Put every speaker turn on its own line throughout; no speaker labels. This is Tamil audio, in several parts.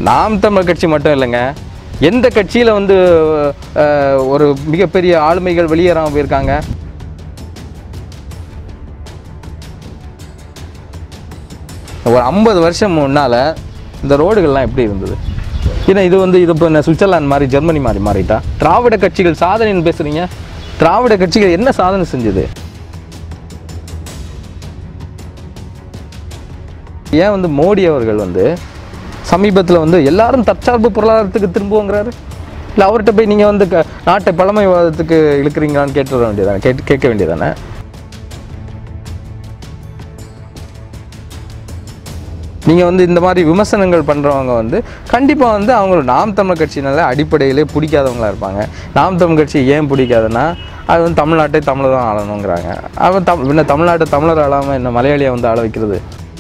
நாம் தமிழர் கட்சி மட்டும் இல்லைங்க எந்த கட்சியில் வந்து அஹ், ஒரு மிகப்பெரிய ஆளுமைகள் வெளியேறாமல் போயிருக்காங்க ஒரு ஐம்பது வருஷம் முன்னால் இந்த ரோடுகள்லாம் எப்படி இருந்தது ஏன்னா இது வந்து இது இப்போ என்ன சுவிட்சர்லாந்து மாதிரி ஜெர்மனி மாதிரி மாறிட்டா திராவிட கட்சிகள் சாதனைன்னு பேசுகிறீங்க திராவிட கட்சிகள் என்ன சாதனை செஞ்சது ஏன் வந்து மோடி அவர்கள் வந்து சமீபத்தில் வந்து எல்லாரும் தற்சார்பு பொருளாதாரத்துக்கு திரும்புவோங்கிறாரு இல்லை அவர்கிட்ட போய் நீங்கள் வந்து க- நாட்டை பழமைவாதத்துக்கு இழுக்கிறீங்களான்னு கேட்டு வேண்டியதானே கேட்டு கேட்க வேண்டியதானே நீங்கள் வந்து இந்த மாதிரி விமர்சனங்கள் பண்ணுறவங்க வந்து கண்டிப்பாக வந்து அவங்க நாம் தமிழர் கட்சினால அடிப்படையிலே பிடிக்காதவங்களா இருப்பாங்க நாம் தமிழ் கட்சி ஏன் பிடிக்காதுன்னா அது வந்து தமிழ்நாட்டை தமிழர் தான் ஆளணுங்கிறாங்க அவன் தம் என்ன தமிழ்நாட்டை தமிழர் ஆளாமல் என்ன மலையாளியை வந்து ஆள வைக்கிறது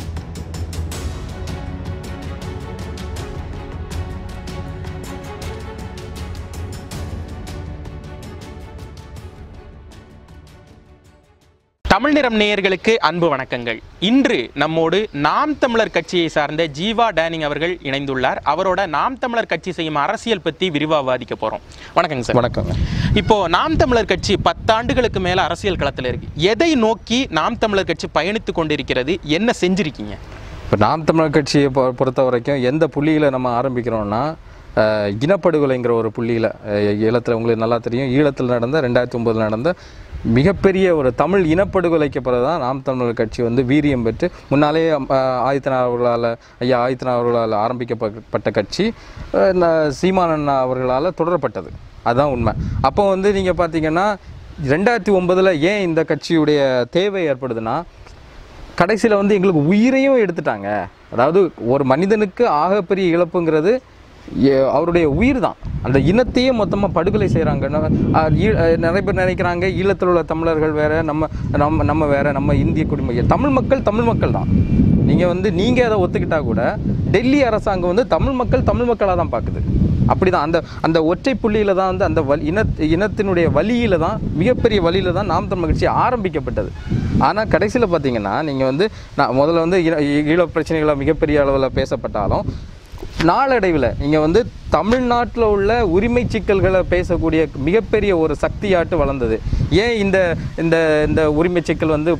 தமிழ் நிறம் நேயர்களுக்கு அன்பு வணக்கங்கள் இன்று நம்மோடு நாம் தமிழர் கட்சியை சார்ந்த ஜீவா டேனிங் அவர்கள் இணைந்துள்ளார் அவரோட நாம் தமிழர் கட்சி செய்யும் அரசியல் பத்தி விரிவா விவாதிக்க போறோம் வணக்கங்க சார்
வணக்கங்க
இப்போ நாம் தமிழர் கட்சி பத்தாண்டுகளுக்கு மேல அரசியல் களத்துல இருக்கு எதை நோக்கி நாம் தமிழர் கட்சி பயணித்து கொண்டிருக்கிறது என்ன செஞ்சிருக்கீங்க
இப்போ நாம் தமிழர் கட்சியை பொ பொறுத்த வரைக்கும் எந்த புள்ளியில் நம்ம ஆரம்பிக்கிறோம்னா அஹ், இனப்படுகொலைங்கிற ஒரு புள்ளியில் ஈழத்தில் உங்களுக்கு நல்லா தெரியும் ஈழத்தில் நடந்த ரெண்டாயிரத்தி ஒம்போதில் நடந்த மிகப்பெரிய ஒரு தமிழ் இனப்படுகொலைக்கு பிறகு தான் நாம் தமிழர் கட்சி வந்து வீரியம் பெற்று முன்னாலே அஹ், ஆதித்தனார் அவர்களால் ஐயா ஆதித்தனார் அவர்களால் ஆரம்பிக்கப்பட்ட கட்சி அஹ், ந- சீமான் அண்ணா அவர்களால் தொடரப்பட்டது அதுதான் உண்மை அப்போ வந்து நீங்கள் பார்த்தீங்கன்னா ரெண்டாயிரத்தி ஒன்பதில் ஏன் இந்த கட்சியுடைய தேவை ஏற்படுதுன்னா கடைசியில் வந்து எங்களுக்கு உயிரையும் எடுத்துட்டாங்க அதாவது ஒரு மனிதனுக்கு ஆகப்பெரிய இழப்புங்கிறது எ- அவருடைய உயிர் தான் அந்த இனத்தையே மொத்தமாக படுகொலை செய்கிறாங்க நிறைய பேர் நினைக்கிறாங்க ஈழத்தில் உள்ள தமிழர்கள் வேற நம்ம நம்ம நம்ம வேற நம்ம இந்திய குடிமக்கள் தமிழ் மக்கள் தமிழ் மக்கள் தான் நீங்கள் வந்து நீங்கள் அதை ஒத்துக்கிட்டா கூட டெல்லி அரசாங்கம் வந்து தமிழ் மக்கள் தமிழ் மக்களாக தான் பார்க்குது அப்படிதான் அந்த அந்த ஒற்றை புள்ளியில தான் வந்து அந்த வலி இன இனத்தினுடைய வழியில தான் மிகப்பெரிய வழியில தான் நாம் தமிழ் கட்சி ஆரம்பிக்கப்பட்டது ஆனால் கடைசியில் பார்த்தீங்கன்னா நீங்கள் வந்து நான் முதல்ல வந்து ஈழ ஈழ பிரச்சனைகளை மிகப்பெரிய அளவில் பேசப்பட்டாலும் நாளடைவில் நீங்கள் வந்து தமிழ்நாட்டில் உள்ள உரிமை சிக்கல்களை பேசக்கூடிய மிகப்பெரிய ஒரு சக்தியாட்டு வளர்ந்தது ஏன் இந்த இந்த இந்த உரிமை சிக்கல் வந்து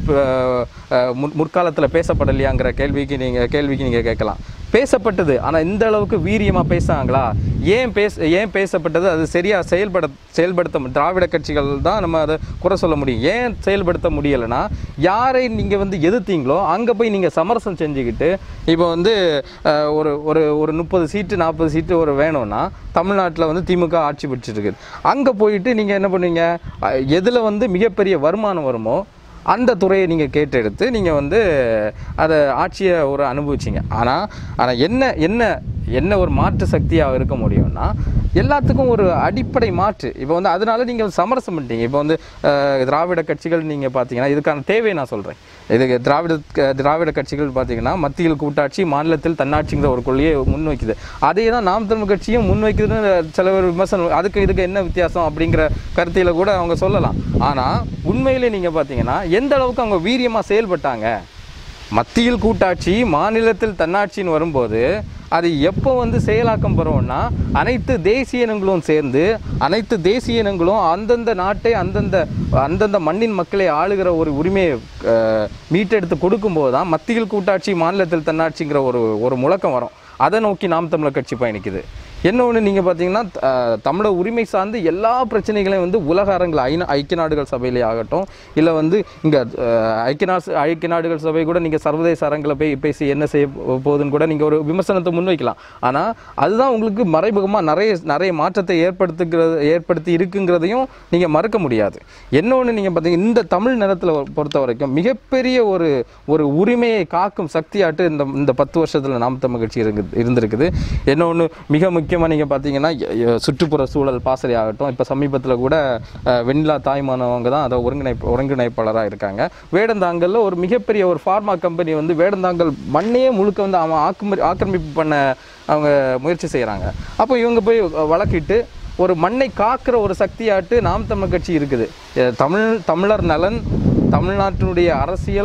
முற்காலத்தில் பேசப்படலையாங்கிற கேள்விக்கு நீங்கள் கேள்விக்கு நீங்கள் கேட்கலாம் பேசப்பட்டது ஆனால் இந்த அளவுக்கு வீரியமாக பேசுனாங்களா ஏன் பேச ஏன் பேசப்பட்டது அது சரியாக செயல்பட செயல்படுத்த மு- திராவிட கட்சிகள் தான் நம்ம அதை குறை சொல்ல முடியும் ஏன் செயல்படுத்த முடியலைன்னா யாரை நீங்கள் வந்து எதிர்த்தீங்களோ அங்கே போய் நீங்கள் சமரசம் செஞ்சுக்கிட்டு இப்போ வந்து அஹ், ஒரு ஒரு ஒரு முப்பது சீட்டு நாற்பது சீட்டு ஒரு வேணும்னா தமிழ்நாட்டில் வந்து திமுக ஆட்சி பிடிச்சிருக்கு அங்கே போயிட்டு நீங்கள் என்ன பண்ணுவீங்க எதில் வந்து மிகப்பெரிய வருமானம் வருமோ அந்த துறையை நீங்கள் கேட்டெடுத்து நீங்கள் வந்து அதை ஆட்சியை ஒரு அனுபவிச்சிங்க ஆனால் ஆனால் என்ன என்ன என்ன ஒரு மாற்று சக்தியாக இருக்க முடியும்னா எல்லாத்துக்கும் ஒரு அடிப்படை மாற்று இப்போ வந்து அதனால நீங்கள் சமரசம் பண்ணிட்டீங்க இப்போ வந்து அஹ், திராவிட கட்சிகள் நீங்கள் பார்த்தீங்கன்னா இதுக்கான தேவையை நான் சொல்கிறேன் இதுக்கு திராவிட க- திராவிட கட்சிகள் பார்த்தீங்கன்னா மத்தியில் கூட்டாட்சி மாநிலத்தில் தன்னாட்சிங்கிற ஒரு கொள்கையை முன்வைக்குது அதே தான் நாம் தமிழ் கட்சியும் முன்வைக்குதுன்னு சில பேர் விமர்சனம் அதுக்கு இதுக்கு என்ன வித்தியாசம் அப்படிங்கிற கருத்தியில் கூட அவங்க சொல்லலாம் ஆனால் உண்மையிலே நீங்கள் பார்த்தீங்கன்னா எந்த அளவுக்கு அவங்க வீரியமாக செயல்பட்டாங்க மத்தியில் கூட்டாட்சி மாநிலத்தில் தன்னாட்சின்னு வரும்போது அது எப்போ வந்து செயலாக்கம் பெறும்னா அனைத்து தேசிய இனங்களும் சேர்ந்து அனைத்து தேசிய இனங்களும் அந்தந்த நாட்டை அந்தந்த அந்தந்த மண்ணின் மக்களை ஆளுகிற ஒரு உரிமையை அஹ், மீட்டெடுத்து கொடுக்கும்போது தான் மத்தியில் கூட்டாட்சி மாநிலத்தில் தன்னாட்சிங்கிற ஒரு ஒரு முழக்கம் வரும் அதை நோக்கி நாம் தமிழர் கட்சி பயணிக்குது என்ன ஒன்று நீங்கள் பார்த்தீங்கன்னா அஹ், தமிழர் உரிமை சார்ந்து எல்லா பிரச்சனைகளையும் வந்து உலக அரங்கில் ஐநா ஐக்கிய நாடுகள் சபையிலே ஆகட்டும் இல்லை வந்து இங்கே ஐக்கிய நா ஐக்கிய நாடுகள் சபை கூட நீங்கள் சர்வதேச அரங்கில் போய் பேசி என்ன செய்ய போ- போகுதுன்னு கூட நீங்கள் ஒரு விமர்சனத்தை முன்வைக்கலாம் ஆனால் அதுதான் உங்களுக்கு மறைமுகமாக நிறைய நிறைய மாற்றத்தை ஏற்படுத்துகிறது ஏற்படுத்தி இருக்குங்கிறதையும் நீங்கள் மறுக்க முடியாது என்ன ஒன்று நீங்கள் பார்த்தீங்கன்னா இந்த தமிழ் நிலத்தில் பொறுத்த வரைக்கும் மிகப்பெரிய ஒரு ஒரு உரிமையை காக்கும் சக்தியாட்டு இந்த இந்த பத்து வருஷத்தில் நாம் தமிழ் கட்சி இருக்கு இருந்திருக்குது என்ன ஒன்று மிக முக்கியமாக நீங்கள் பார்த்தீங்கன்னா எ- எ- சுற்றுப்புற சூழல் பாசறை ஆகட்டும் இப்போ சமீபத்தில் கூட அஹ், வெண்ணிலா தாய்மானவங்க தான் அதை ஒருங்கிணை ஒருங்கிணைப்பாளராக இருக்காங்க வேடந்தாங்கல்ல ஒரு மிகப்பெரிய ஒரு ஃபார்மா கம்பெனி வந்து வேடந்தாங்கல் மண்ணையே முழுக்க வந்து அவன் ஆக்குமரி ஆக்கிரமிப்பு பண்ண அவங்க முயற்சி செய்கிறாங்க அப்போ இவங்க போய் வழக்கிட்டு ஒரு மண்ணை காக்கிற ஒரு சக்தியாட்டு நாம் தமிழ் கட்சி இருக்குது அஹ் தமிழ் தமிழர் நலன் தமிழ்நாட்டினுடைய அரசியல்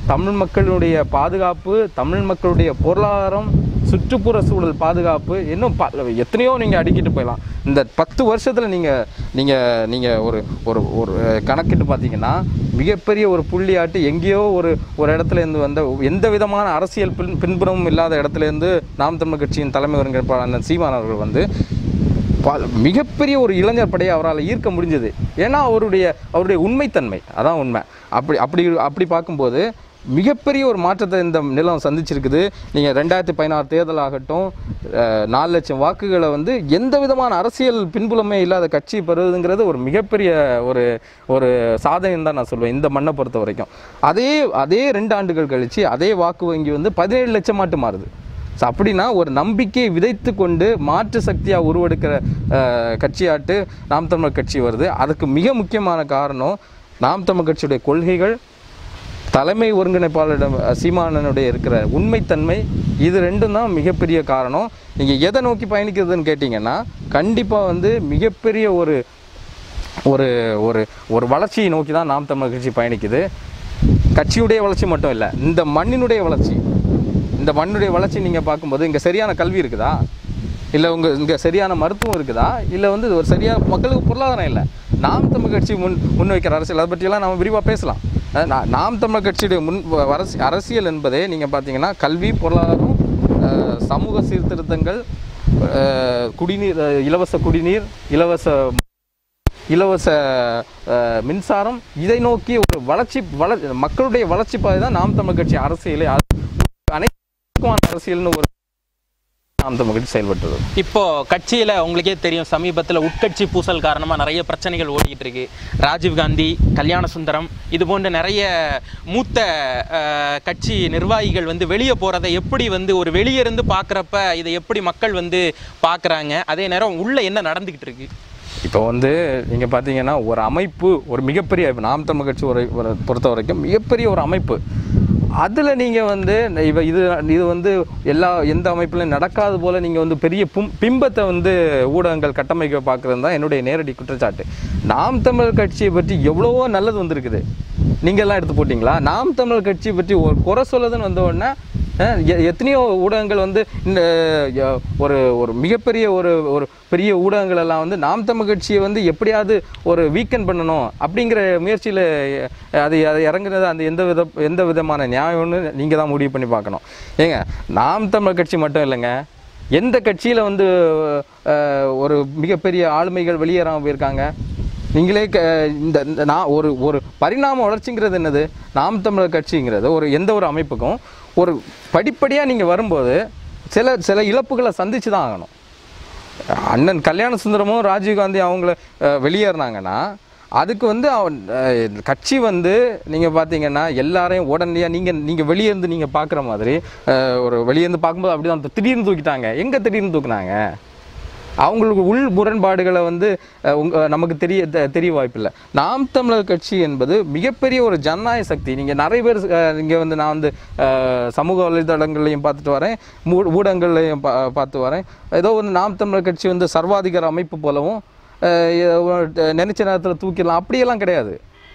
தமிழ் மக்களுடைய பாதுகாப்பு தமிழ் மக்களுடைய பொருளாதாரம் சுற்றுப்புற சூழல் பாதுகாப்பு இன்னும் ப எத்தனையோ நீங்கள் அடிக்கிட்டு போயிடலாம் இந்த பத்து வருஷத்தில் நீங்கள் நீங்கள் நீங்கள் ஒரு ஒரு ஒரு அஹ், கணக்கிட்டு பார்த்தீங்கன்னா மிகப்பெரிய ஒரு புள்ளியாட்டு எங்கேயோ ஒரு ஒரு இடத்துல இருந்து வந்த எந்த விதமான அரசியல் பின் பின்புறமும் இல்லாத இடத்துல இருந்து நாம் தமிழ் கட்சியின் தலைமை வருகிற அண்ணன் சீமான் அவர்கள் வந்து பல- மிகப்பெரிய ஒரு இளைஞர் படையை அவரால் ஈர்க்க முடிஞ்சது ஏன்னா அவருடைய அவருடைய உண்மைத்தன்மை அதான் உண்மை அப்படி அப்படி அப்படி பார்க்கும்போது மிகப்பெரிய ஒரு மாற்றத்தை இந்த நிலம் சந்திச்சிருக்குது நீங்கள் ரெண்டாயிரத்தி பதினாறு தேர்தல் ஆகட்டும் அஹ், நாலு லட்சம் வாக்குகளை வந்து எந்த விதமான அரசியல் பின்புலமே இல்லாத கட்சி பெறுவதுங்கிறது ஒரு மிகப்பெரிய ஒரு ஒரு சாதனை தான் நான் சொல்லுவேன் இந்த மண்ணை பொறுத்த வரைக்கும் அதே அதே ரெண்டு ஆண்டுகள் கழித்து அதே வாக்கு வங்கி வந்து பதினேழு லட்சம் மாட்டு மாறுது ஸோ அப்படின்னா ஒரு நம்பிக்கையை விதைத்து கொண்டு மாற்று சக்தியாக உருவெடுக்கிற அஹ், கட்சியாட்டு நாம் தமிழர் கட்சி வருது அதுக்கு மிக முக்கியமான காரணம் நாம் தமிழ் கட்சியுடைய கொள்கைகள் தலைமை ஒருங்கிணைப்பாளரிடம் அஹ், சீமானனுடைய இருக்கிற உண்மைத்தன்மை இது ரெண்டும் தான் மிகப்பெரிய காரணம் நீங்கள் எதை நோக்கி பயணிக்கிறதுன்னு கேட்டிங்கன்னா கண்டிப்பாக வந்து மிகப்பெரிய ஒரு ஒரு ஒரு ஒரு வளர்ச்சியை நோக்கி தான் நாம் தமிழர் கட்சி பயணிக்குது கட்சியுடைய வளர்ச்சி மட்டும் இல்லை இந்த மண்ணினுடைய வளர்ச்சி இந்த மண்ணுடைய வளர்ச்சி நீங்கள் பார்க்கும்போது இங்கே சரியான கல்வி இருக்குதா இல்லை உங்கள் இங்கே சரியான மருத்துவம் இருக்குதா இல்லை வந்து ஒரு சரியாக மக்களுக்கு பொருளாதாரம் இல்லை நாம் தமிழ் கட்சி முன் முன்வைக்கிற அரசியல் அதை பற்றியெல்லாம் நம்ம விரிவாக பேசலாம் அஹ் நா- நாம் தமிழ் கட்சியுடைய முன் வ- அரசி அரசியல் என்பதே நீங்கள் பார்த்தீங்கன்னா கல்வி பொருளாதாரம் அஹ் சமூக சீர்திருத்தங்கள் அஹ் குடிநீர் அஹ் இலவச குடிநீர் இலவச இலவச அஹ், மின்சாரம் இதை நோக்கி ஒரு வளர்ச்சி வள மக்களுடைய வளர்ச்சி பாதை தான் நாம் தமிழ் கட்சி அரசியலே அது அனைத்துக்குமான அரசியல்னு ஒரு நாம் தமிழ் கட்சி செயல்பட்டது
இப்போ கட்சியில உங்களுக்கே தெரியும் சமீபத்தில் உட்கட்சி பூசல் காரணமா நிறைய பிரச்சனைகள் ஓடிக்கிட்டு இருக்கு ராஜீவ்காந்தி கல்யாண சுந்தரம் இது போன்ற நிறைய மூத்த அஹ், கட்சி நிர்வாகிகள் வந்து வெளியே போறதை எப்படி வந்து ஒரு வெளியே இருந்து பார்க்குறப்ப இதை எப்படி மக்கள் வந்து பார்க்குறாங்க அதே நேரம் உள்ள என்ன நடந்துக்கிட்டு இருக்கு
இப்போ வந்து நீங்கள் பார்த்தீங்கன்னா ஒரு அமைப்பு ஒரு மிகப்பெரிய இப்ப நாம் தமிழ் கட்சி ஒரு ஒரு பொறுத்த வரைக்கும் மிகப்பெரிய ஒரு அமைப்பு அதில் நீங்கள் வந்து இவ இது இது வந்து எல்லா எந்த அமைப்புலையும் நடக்காது போல் நீங்கள் வந்து பெரிய பும் பிம்பத்தை வந்து ஊடகங்கள் கட்டமைக்க பார்க்குறது தான் என்னுடைய நேரடி குற்றச்சாட்டு நாம் தமிழர் கட்சியை பற்றி எவ்வளவோ நல்லது வந்திருக்குது நீங்கள்லாம் எடுத்து போட்டிங்களா நாம் தமிழர் கட்சியை பற்றி ஒரு குறை சொல்லுதுன்னு வந்த உடனே அஹ், எ- எத்தனையோ ஊடகங்கள் வந்து இந்த ய- ஒரு ஒரு மிகப்பெரிய ஒரு ஒரு பெரிய ஊடகங்கள் எல்லாம் வந்து நாம் தமிழ் கட்சியை வந்து எப்படியாவது ஒரு வீக்கெண்ட் பண்ணணும் அப்படிங்கிற முயற்சியில் அது அது இறங்குறது அந்த எந்த வித எந்த விதமான நியாயம்னு நீங்கள் தான் முடிவு பண்ணி பார்க்கணும் ஏங்க நாம் தமிழ் கட்சி மட்டும் இல்லைங்க எந்த கட்சியில் வந்து அஹ், ஒரு மிகப்பெரிய ஆளுமைகள் வெளியேறாமல் போயிருக்காங்க நீங்களே க இந்த இந்த நான் ஒரு ஒரு பரிணாம வளர்ச்சிங்கிறது என்னது நாம் தமிழர் கட்சிங்கிறது ஒரு எந்த ஒரு அமைப்புக்கும் ஒரு படிப்படியாக நீங்கள் வரும்போது சில சில இழப்புகளை சந்திச்சு தான் ஆகணும் அண்ணன் கல்யாண சுந்தரமும் ராஜீவ்காந்தி அவங்கள அஹ், வெளியேறினாங்கன்னா அதுக்கு வந்து அவன் அஹ், கட்சி வந்து நீங்கள் பார்த்தீங்கன்னா எல்லாரையும் உடனடியாக நீங்கள் நீங்கள் வெளியே இருந்து நீங்கள் பார்க்குற மாதிரி அஹ், ஒரு வெளியே இருந்து பார்க்கும்போது அப்படி தான் திடீர்னு தூக்கிட்டாங்க எங்கே திடீர்னு தூக்குனாங்க அவங்களுக்கு உள் முரண்பாடுகளை வந்து அஹ், உங்க நமக்கு தெரிய தெ- தெரிய வாய்ப்பில்லை நாம் தமிழர் கட்சி என்பது மிகப்பெரிய ஒரு ஜனநாயக சக்தி நீங்கள் நிறைய பேர் இங்கே வந்து நான் வந்து அஹ், சமூக வலைதளங்கள்லையும் பார்த்துட்டு வரேன் மூ- ஊடகங்கள்லையும் பா பார்த்து வரேன் ஏதோ வந்து நாம் தமிழர் கட்சி வந்து சர்வாதிகார அமைப்பு போலவும் அஹ், ஏ- நினைச்ச நேரத்தில் தூக்கிடலாம் அப்படியெல்லாம் கிடையாது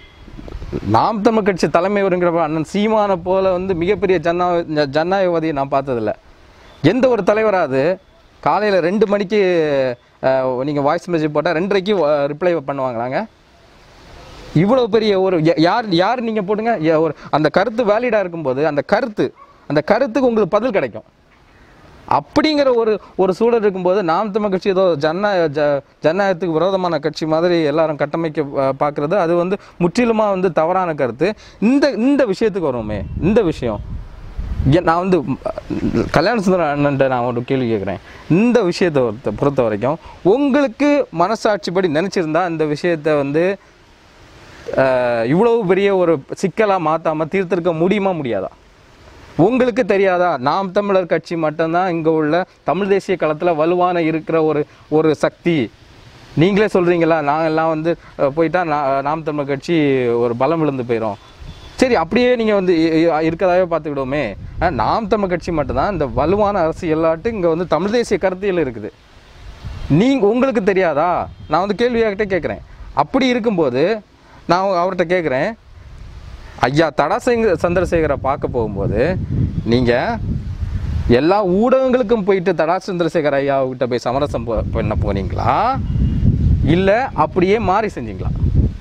நாம் தமிழ் கட்சி தலைமை வருங்கிற அண்ணன் சீமானை போல வந்து மிகப்பெரிய ஜன்னா ஜனநாயகவாதியை நான் பார்த்ததில்ல எந்த ஒரு தலைவராது காலையில் ரெண்டு மணிக்கு நீங்கள் வாய்ஸ் மெசேஜ் போட்டால் ரெண்டரைக்கு ரிப்ளை பண்ணுவாங்களாங்க இவ்வளோ பெரிய ஒரு யா- யார் யார் நீங்கள் போடுங்க யா- ஒரு அந்த கருத்து வேலிடாக இருக்கும்போது அந்த கருத்து அந்த கருத்துக்கு உங்களுக்கு பதில் கிடைக்கும் அப்படிங்கிற ஒரு ஒரு சூழல் இருக்கும்போது நாம் தமிழ் கட்சி ஏதோ ஜனநாயக ஜ ஜனநாயகத்துக்கு விரோதமான கட்சி மாதிரி எல்லாரும் கட்டமைக்க அஹ், பார்க்கறது அது வந்து முற்றிலுமாக வந்து தவறான கருத்து இந்த இந்த விஷயத்துக்கு வருவோமே இந்த விஷயம் ஏன் நான் வந்து அஹ், கல்யாண சுந்தரம் அண்ணன்ட்ட நான் ஒரு கேள்வி கேட்குறேன் இந்த விஷயத்தை பொறுத்த- பொறுத்த வரைக்கும் உங்களுக்கு மனசாட்சிப்படி நினச்சிருந்தா இந்த விஷயத்தை வந்து அஹ், இவ்வளவு பெரிய ஒரு சிக்கலாக மாற்றாமல் தீர்த்திருக்க முடியுமா முடியாதா உங்களுக்கு தெரியாதா நாம் தமிழர் கட்சி மட்டும்தான் இங்கே உள்ள தமிழ் தேசிய களத்தில் வலுவான இருக்கிற ஒரு ஒரு சக்தி நீங்களே சொல்கிறீங்களா நாங்கெல்லாம் வந்து அஹ், போயிட்டா நா- நாம் தமிழர் கட்சி ஒரு பலம் விழுந்து போயிடும் சரி அப்படியே நீங்கள் வந்து இ- இ- இருக்கதாவே பார்த்துக்கிடுவோமே அஹ், நாம் தமிழ் கட்சி மட்டும்தான் இந்த வலுவான அரசியலாட்டு இங்கே வந்து தமிழ் தேசிய கருத்தியல் இருக்குது நீங்க உங்களுக்கு தெரியாதா நான் வந்து கேள்வியாகிட்டே கேட்குறேன் அப்படி இருக்கும்போது நான் அவர்கிட்ட கேட்குறேன் ஐயா தடா சிங் சந்திரசேகரை பார்க்க போகும்போது நீங்கள் எல்லா ஊடகங்களுக்கும் போயிட்டு தடா சந்திரசேகர் ஐயா கிட்ட போய் சமரசம் போ- பண்ண போனீங்களா இல்லை அப்படியே மாறி செஞ்சீங்களா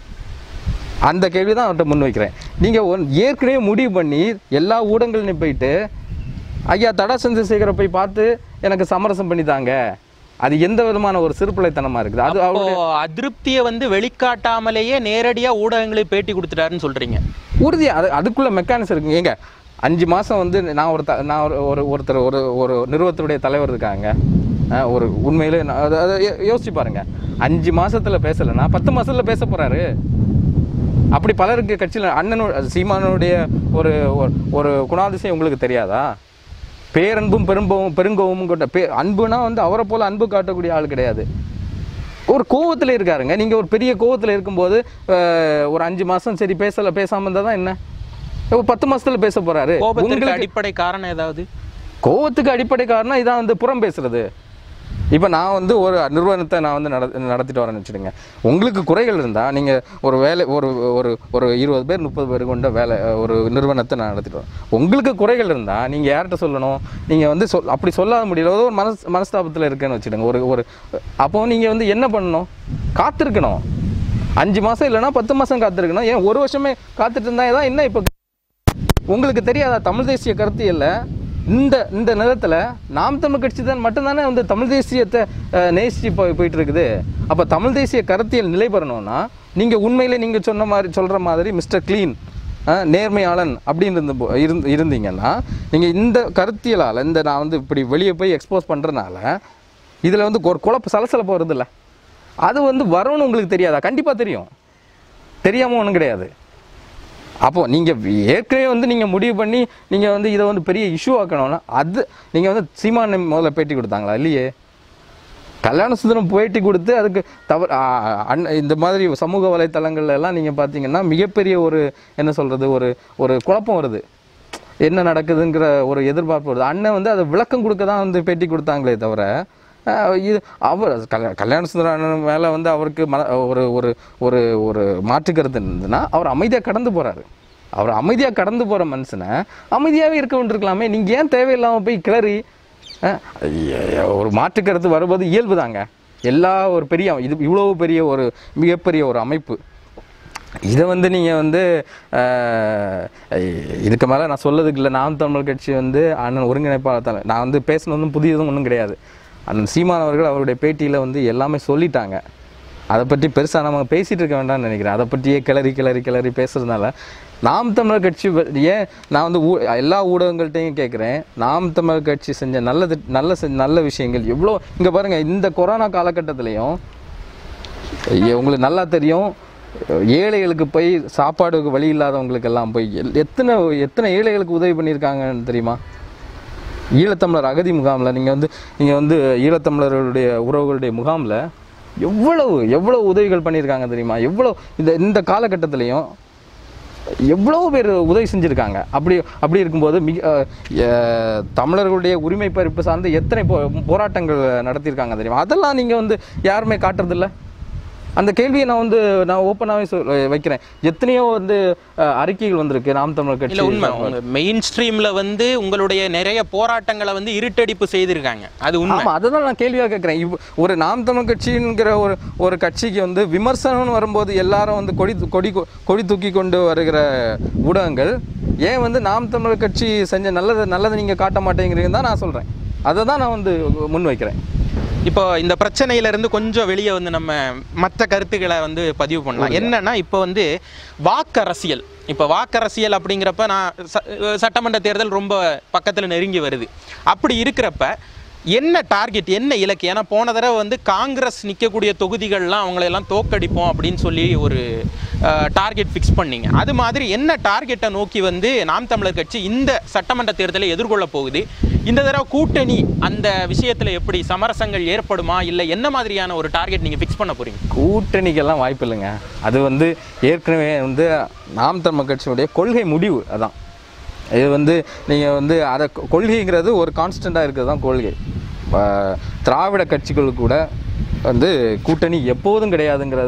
அந்த கேள்வி தான் அவர்கிட்ட முன் வைக்கிறேன் நீங்கள் ஒன் ஏற்கனவே முடிவு பண்ணி எல்லா ஊடகங்களையும் போயிட்டு ஐயா தடா சந்திரசேகரை போய் பார்த்து எனக்கு சமரசம் பண்ணி தாங்க அது எந்த விதமான ஒரு சிறுபிள்ளைத்தனமாக இருக்குது அது
அப்போ
அவருடைய
அதிருப்தியை வந்து வெளிக்காட்டாமலேயே நேரடியா ஊடகங்களுக்கு பேட்டி கொடுத்துட்டாருன்னு சொல்றீங்க
உறுதியா அது அதுக்குள்ள மெக்கானிசம் இருக்குங்க ஏங்க அஞ்சு மாதம் வந்து நான் ஒரு த நான் ஒரு ஒரு ஒருத்தர் ஒரு ஒரு நிறுவனத்துடைய தலைவர் இருக்காங்க அஹ் ஒரு உண்மையிலே நான் அதை அதை யோ- யோசிச்சு பாருங்க அஞ்சு மாசத்துல பேசலைன்னா பத்து மாசத்துல பேச போறாரு அப்படி பலருக்கு கட்சியில் அண்ணனோட சீமானுடைய ஒரு ஒரு- ஒரு குணாதிசயம் உங்களுக்கு தெரியாதா பேரன்பும் பெரும்பவும் பெருங்கோவும் கொண்ட பே அன்புனா வந்து அவரை போல அன்பு காட்டக்கூடிய ஆள் கிடையாது ஒரு கோவத்தில் இருக்காருங்க நீங்க ஒரு பெரிய கோவத்தில் இருக்கும்போது அஹ், ஒரு அஞ்சு மாசம் சரி பேசல பேசாம இருந்தா தான் என்ன ஒரு பத்து மாசத்துல பேச போறாரு
கோபத்திற்கு
உங்களுக்கு
அடிப்படை காரணம் ஏதாவது
கோவத்துக்கு அடிப்படை காரணம் இதான் வந்து புறம் பேசுறது இப்போ நான் வந்து ஒரு நிறுவனத்தை நான் வந்து நட நடத்திட்டு வரேன்னு வச்சுடுங்க உங்களுக்கு குறைகள் இருந்தால் நீங்கள் ஒரு வேலை ஒரு ஒரு ஒரு இருபது பேர் முப்பது பேர் கொண்ட வேலை ஒரு நிறுவனத்தை நான் நடத்திட்டு வரேன் உங்களுக்கு குறைகள் இருந்தால் நீங்கள் யார்கிட்ட சொல்லணும் நீங்கள் வந்து சொல் அப்படி சொல்லாத முடியல ஏதோ ஒரு மனஸ் மனஸ்தாபத்தில் இருக்கேன்னு வச்சுடுங்க ஒரு ஒரு அப்போ நீங்கள் வந்து என்ன பண்ணணும் காத்திருக்கணும் அஞ்சு மாதம் இல்லைன்னா பத்து மாதம் காத்திருக்கணும் ஏன் ஒரு வருஷமே காத்துட்டு இருந்தா தான் என்ன இப்போ உங்களுக்கு தெரியாதா தமிழ் தேசிய கருத்தியல்ல இந்த இந்த நேரத்தில் நாம் தமிழ் கட்சி தான் மட்டும்தானே வந்து தமிழ் தேசியத்தை அஹ், நேசிச்சு போய் போயிட்டு இருக்குது அப்போ தமிழ் தேசிய கருத்தியல் நிலை பெறணும்னா நீங்கள் உண்மையிலே நீங்கள் சொன்ன மாதிரி சொல்கிற மாதிரி மிஸ்டர் க்ளீன் நேர்மையாளன் அப்படின்னு இருந்து போ- இருந்து இருந்தீங்கன்னா நீங்கள் இந்த கருத்தியலால் இந்த நான் வந்து இப்படி வெளியே போய் எக்ஸ்போஸ் பண்ணுறனால இதில் வந்து ஒரு குழப்ப சலசலப்பு வருதுல்ல அது வந்து வரும்னு உங்களுக்கு தெரியாதா கண்டிப்பாக தெரியும் தெரியாமல் ஒன்றும் கிடையாது அப்போ நீங்கள் ஏற்கனவே வந்து நீங்கள் முடிவு பண்ணி நீங்கள் வந்து இதை வந்து பெரிய இஷ்யூ ஆக்கணும்னா அது நீங்கள் வந்து சீமான் முதல்ல பேட்டி கொடுத்தாங்களா இல்லையே கல்யாண சுந்தரம் பேட்டி கொடுத்து அதுக்கு தவறு ஆ, அண்ண இந்த மாதிரி சமூக வலைத்தளங்கள்ல எல்லாம் நீங்கள் பார்த்தீங்கன்னா மிகப்பெரிய ஒரு என்ன சொல்கிறது ஒரு ஒரு குழப்பம் வருது என்ன நடக்குதுங்கிற ஒரு எதிர்பார்ப்பு வருது அண்ணன் வந்து அதை விளக்கம் கொடுக்க தான் வந்து பேட்டி கொடுத்தாங்களே தவிர ஆஹ், இது அவர் கல்யா கல்யாண சுந்தர அண்ணன் மேலே வந்து அவருக்கு மன ஒரு ஒரு ஒரு ஒரு மாற்று கருத்து இருந்ததுன்னா அவர் அமைதியாக கடந்து போகிறாரு அவர் அமைதியாக கடந்து போகிற மனுஷனை அமைதியாகவே இருக்க வேண்டியிருக்கலாமே நீங்கள் ஏன் தேவையில்லாமல் போய் கிளறி அஹ், ஐய, ஒரு மாற்று கருத்து வருவது இயல்பு தாங்க எல்லா ஒரு பெரிய இது இவ்வளோ பெரிய ஒரு மிகப்பெரிய ஒரு அமைப்பு இதை வந்து நீங்கள் வந்து அஹ், இதுக்கு மேலே நான் சொல்லதுக்கு இல்லை நாம் தமிழ் கட்சி வந்து அண்ணன் ஒருங்கிணைப்பாளர் தலை நான் வந்து பேசணும் ஒன்றும் புதியதும் ஒன்றும் கிடையாது அண்ணன் சீமான் அவர்கள் அவருடைய பேட்டியில் வந்து எல்லாமே சொல்லிட்டாங்க அதை பற்றி பெருசாக நம்ம பேசிகிட்டு இருக்க வேண்டாம்னு நினைக்கிறேன் அதை பற்றியே கிளறி கிளறி கிளறி பேசுறதுனால நாம் தமிழர் கட்சி வ- ஏன் நான் வந்து ஊ எல்லா ஊடகங்கள்ட்டையும் கேட்குறேன் நாம் தமிழர் கட்சி செஞ்ச நல்லது நல்ல செ- நல்ல விஷயங்கள் எவ்வளோ இங்கே பாருங்கள் இந்த கொரோனா காலகட்டத்திலையும் ஐயா, உங்களுக்கு நல்லா தெரியும் ஏழைகளுக்கு போய் சாப்பாடுக்கு வழி இல்லாதவங்களுக்கு எல்லாம் போய் எல்- எத்தனை எத்தனை ஏழைகளுக்கு உதவி பண்ணியிருக்காங்கன்னு தெரியுமா ஈழத்தமிழர் அகதி முகாமில் நீங்கள் வந்து நீங்கள் வந்து ஈழத்தமிழர்களுடைய உறவுகளுடைய முகாமில் எவ்வளவு எவ்வளவு உதவிகள் பண்ணியிருக்காங்க தெரியுமா எவ்வளோ இந்த இந்த காலகட்டத்திலையும் எவ்வளோ பேர் உதவி செஞ்சுருக்காங்க அப்படி அப்படி இருக்கும்போது மிக அஹ், எ- தமிழர்களுடைய உரிமை பறிப்பு சார்ந்து எத்தனை போ போராட்டங்கள் நடத்தியிருக்காங்க தெரியுமா அதெல்லாம் நீங்கள் வந்து யாருமே காட்டுறதில்ல அந்த கேள்வியை நான் வந்து நான் ஓப்பனாகவே சொல் வைக்கிறேன் எத்தனையோ வந்து அஹ், அறிக்கைகள் வந்திருக்கு நாம் தமிழர்
இல்ல
கட்சி
உண்மை உங்க மெயின் ஸ்ட்ரீம்ல வந்து உங்களுடைய நிறைய போராட்டங்களை வந்து இருட்டடிப்பு செய்திருக்காங்க அது உண்மை
ஆமா அதை தான் நான் கேள்வியாக கேட்குறேன் இவ் ஒரு நாம் தமிழ் கட்சிங்கிற ஒரு ஒரு கட்சிக்கு வந்து விமர்சனம்னு வரும்போது எல்லாரும் வந்து கொடி தூ- கொடி கொ- கொடி தூக்கி கொண்டு வருகிற ஊடகங்கள் ஏன் வந்து நாம் தமிழர் கட்சி செஞ்ச நல்லதை நல்லதை நீங்கள் காட்ட மாட்டேங்கிறீங்கன்னு தான் நான் சொல்கிறேன் அதை தான் நான் வந்து முன் வைக்கிறேன்
இப்போ இந்த பிரச்சனையில இருந்து கொஞ்சம் வெளியே வந்து நம்ம மற்ற கருத்துக்களை வந்து பதிவு பண்ணலாம் என்னன்னா இப்போ வந்து வாக்கரசியல் இப்போ வாக்கரசியல் அப்படிங்கிறப்ப நான் ச- சட்டமன்ற தேர்தல் ரொம்ப பக்கத்தில் நெருங்கி வருது அப்படி இருக்கிறப்ப என்ன டார்கெட் என்ன இலக்கு ஏன்னா போன தடவை வந்து காங்கிரஸ் நிற்கக்கூடிய தொகுதிகள்லாம் அவங்களையெல்லாம் தோக்கடிப்போம் அப்படின்னு சொல்லி ஒரு டார்கெட் ஃபிக்ஸ் பண்ணீங்க அது மாதிரி என்ன டார்கெட்டை நோக்கி வந்து நாம் தமிழர் கட்சி இந்த சட்டமன்ற தேர்தலை எதிர்கொள்ள போகுது இந்த தடவை கூட்டணி அந்த விஷயத்தில் எப்படி சமரசங்கள் ஏற்படுமா இல்லை என்ன மாதிரியான ஒரு டார்கெட் நீங்கள் ஃபிக்ஸ் பண்ண போறீங்க
கூட்டணிக்கெல்லாம் வாய்ப்பு இல்லைங்க அது வந்து ஏற்கனவே வந்து நாம் தமிழ் கட்சியுடைய கொள்கை முடிவு அதான் இது வந்து நீங்கள் வந்து அதை கொ- கொள்கைங்கிறது ஒரு கான்ஸ்டண்ட்டாக இருக்கிறது தான் கொள்கை ஆஹ் திராவிட கட்சிகள் கூட வந்து கூட்டணி எப்போதும் கிடையாதுங்கிறது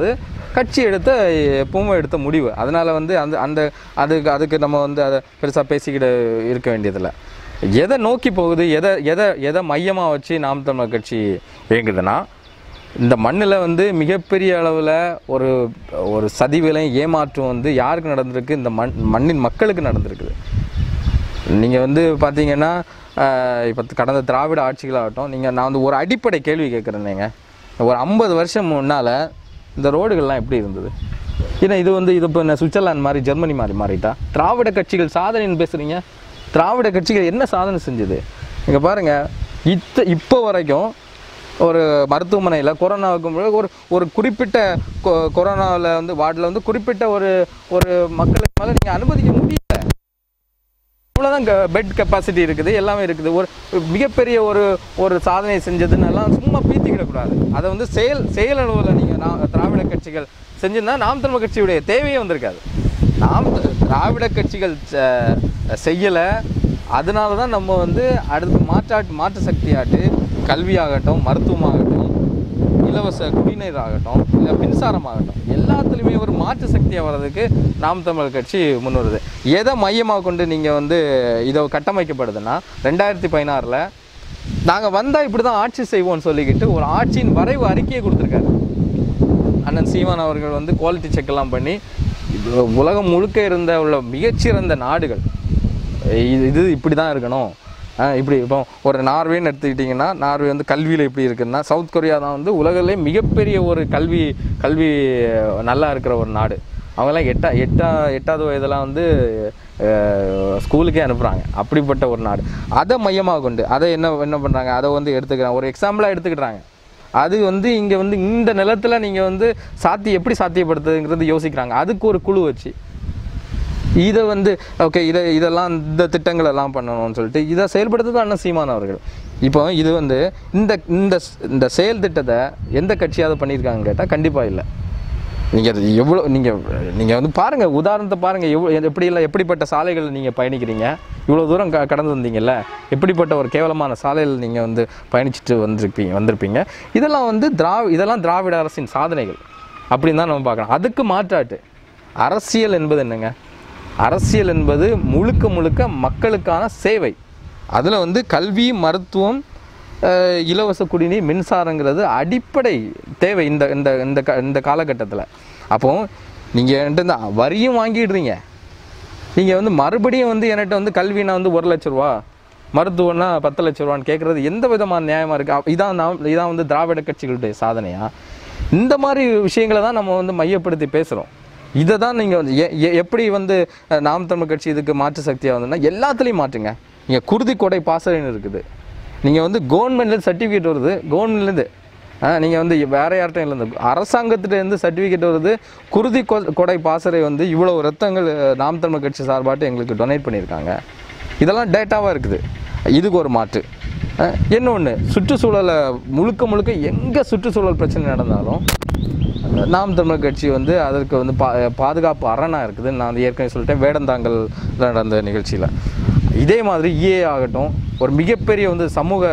கட்சி எடுத்த எப்பவும் எடுத்த முடிவு அதனால் வந்து அந்த அந்த அதுக்கு அதுக்கு நம்ம வந்து அதை பெருசாக பேசிக்கிட்டு இருக்க வேண்டியதில்லை எதை நோக்கி போகுது எதை எதை எதை மையமாக வச்சு நாம் தமிழர் கட்சி இயங்குதுன்னா இந்த மண்ணில் வந்து மிகப்பெரிய அளவில் ஒரு ஒரு சதிவிலை ஏமாற்றம் வந்து யாருக்கு நடந்திருக்கு இந்த மண் மண்ணின் மக்களுக்கு நடந்திருக்குது நீங்கள் வந்து பார்த்தீங்கன்னா இப்போ கடந்த திராவிட ஆட்சிகளாகட்டும் நீங்கள் நான் வந்து ஒரு அடிப்படை கேள்வி கேட்குறேன்னேங்க ஒரு ஐம்பது வருஷம் முன்னால் இந்த ரோடுகள்லாம் எப்படி இருந்தது ஏன்னா இது வந்து இது இப்போ என்ன சுவிட்சர்லாந்து மாதிரி ஜெர்மனி மாதிரி மாறிட்டா திராவிட கட்சிகள் சாதனைன்னு பேசுகிறீங்க திராவிட கட்சிகள் என்ன சாதனை செஞ்சது இங்கே பாருங்கள் இத்த இப்போ வரைக்கும் ஒரு மருத்துவமனையில் கொரோனாவுக்கு முன்னாடி ஒரு ஒரு குறிப்பிட்ட கொ- கொரோனாவில் வந்து வார்டில் வந்து குறிப்பிட்ட ஒரு ஒரு மக்களுக்கு மேலே நீங்கள் அனுமதிக்க முடியல அவ்வளோதான் பெட் கெப்பாசிட்டி இருக்குது எல்லாமே இருக்குது ஒரு மிகப்பெரிய ஒரு ஒரு சாதனை செஞ்சதுன்னு எல்லாம் சும்மா பீத்திக்கிடக்கூடாது அதை வந்து செயல் செயலளவில் நீங்கள் நான் திராவிட கட்சிகள் செஞ்சிருந்தா நாம் தமிழ் கட்சியுடைய தேவையே வந்திருக்காது நாம் த- திராவிட கட்சிகள் செய்யலை அதனால தான் நம்ம வந்து அடுத்து மாற்றாட்டு மாற்று சக்தியாட்டு கல்வியாகட்டும் மருத்துவமாகட்டும் இலவச குடிநீர் ஆகட்டும் இல்லை மின்சாரம் ஆகட்டும் எல்லாத்துலேயுமே ஒரு மாற்று சக்தியாக வர்றதுக்கு நாம் தமிழர் கட்சி முன் வருது எதை மையமாக கொண்டு நீங்கள் வந்து இதை கட்டமைக்கப்படுதுன்னா ரெண்டாயிரத்தி பதினாறில் நாங்கள் வந்தால் இப்படி தான் ஆட்சி செய்வோம்னு சொல்லிக்கிட்டு ஒரு ஆட்சியின் வரைவு அறிக்கையை கொடுத்துருக்காரு அண்ணன் சீமான் அவர்கள் வந்து குவாலிட்டி செக் எல்லாம் பண்ணி இது உலகம் முழுக்க இருந்த உள்ள மிகச்சிறந்த நாடுகள் இது இது இப்படி தான் இருக்கணும் அஹ் இப்படி இப்போ ஒரு நார்வேன்னு எடுத்துக்கிட்டிங்கன்னா நார்வே வந்து கல்வியில் எப்படி இருக்குன்னா சவுத் கொரியா தான் வந்து உலகிலே மிகப்பெரிய ஒரு கல்வி கல்வி நல்லா இருக்கிற ஒரு நாடு அவங்கெல்லாம் எட்டா எட்டா எட்டாவது வயதெல்லாம் வந்து அஹ், ஸ்கூலுக்கே அனுப்புகிறாங்க அப்படிப்பட்ட ஒரு நாடு அதை மையமாக கொண்டு அதை என்ன என்ன பண்ணுறாங்க அதை வந்து எடுத்துக்கிறாங்க ஒரு எக்ஸாம்பிளாக எடுத்துக்கிட்டாங்க அது வந்து இங்கே வந்து இந்த நிலத்தில் நீங்கள் வந்து சாத்தி எப்படி சாத்தியப்படுத்துங்கிறது யோசிக்கிறாங்க அதுக்கு ஒரு குழு வச்சு இதை வந்து ஓகே இதை இதெல்லாம் இந்த திட்டங்கள் எல்லாம் பண்ணணும்னு சொல்லிட்டு இதை செயல்படுத்துறது அண்ணன் சீமான் அவர்கள் இப்போ இது வந்து இந்த இந்த இந்த செயல் திட்டத்தை எந்த கட்சியாவது பண்ணியிருக்காங்கன்னு கேட்டால் கண்டிப்பாக இல்லை நீங்கள் எவ்வளோ நீங்கள் நீங்கள் வந்து பாருங்கள் உதாரணத்தை பாருங்கள் எவ்வளோ எப்படியெல்லாம் எப்படிப்பட்ட சாலைகள் நீங்கள் பயணிக்கிறீங்க இவ்வளோ தூரம் க கடந்து வந்தீங்கல்ல எப்படிப்பட்ட ஒரு கேவலமான சாலையில் நீங்கள் வந்து பயணிச்சுட்டு வந்திருப்பீங்க வந்திருப்பீங்க இதெல்லாம் வந்து திராவி இதெல்லாம் திராவிட அரசின் சாதனைகள் அப்படின்னு தான் நம்ம பார்க்கலாம் அதுக்கு மாற்றாட்டு அரசியல் என்பது என்னங்க அரசியல் என்பது முழுக்க முழுக்க மக்களுக்கான சேவை அதில் வந்து கல்வி மருத்துவம் அஹ், இலவச குடிநீர் மின்சாரங்கிறது அடிப்படை தேவை இந்த இந்த இந்த க இந்த காலகட்டத்தில் அப்போ நீங்கள் என்கிட்ட இந்த வரியும் வாங்கிடுறீங்க நீங்கள் வந்து மறுபடியும் வந்து என்கிட்ட வந்து கல்வினா வந்து ஒரு லட்ச ரூபா மருத்துவம்னா பத்து லட்ச ரூபான்னு கேட்குறது எந்த விதமான நியாயமாக இருக்குது இதான் நாம் இதான் வந்து திராவிட கட்சிகளுடைய சாதனையா இந்த மாதிரி விஷயங்களை தான் நம்ம வந்து மையப்படுத்தி பேசுகிறோம் இதை தான் நீங்கள் வந்து எ- எ- எப்படி வந்து அஹ், நாம் தமிழ் கட்சி இதுக்கு மாற்று சக்தியாக வந்ததுன்னா எல்லாத்துலேயும் மாற்றுங்க நீங்கள் குருதி கொடை பாசறைன்னு இருக்குது நீங்கள் வந்து கவர்மெண்ட்லேருந்து சர்டிஃபிகேட் வருது கவர்மெண்ட்லேருந்து நீங்கள் வந்து வேற யார்ட்டும் இல்லை இந்த அரசாங்கத்திட்டேருந்து சர்டிஃபிகேட் வருது குருதி கொ- கொடை பாசறை வந்து இவ்வளோ ரத்தங்கள் அஹ், நாம் தமிழ் கட்சி சார்பாட்டு எங்களுக்கு டொனேட் பண்ணியிருக்காங்க இதெல்லாம் டேட்டாவாக இருக்குது இதுக்கு ஒரு மாற்று இன்னொன்று சுற்றுச்சூழலை முழுக்க முழுக்க எங்கே சுற்றுச்சூழல் பிரச்சனை நடந்தாலும் நாம் தமிழர் கட்சி வந்து அதற்கு வந்து பா பாதுகாப்பு அரணாக இருக்குது நான் வந்து ஏற்கனவே சொல்லிட்டேன் வேடந்தாங்கல் நடந்த நிகழ்ச்சியில் இதே மாதிரி இஏ ஆகட்டும் ஒரு மிகப்பெரிய வந்து சமூக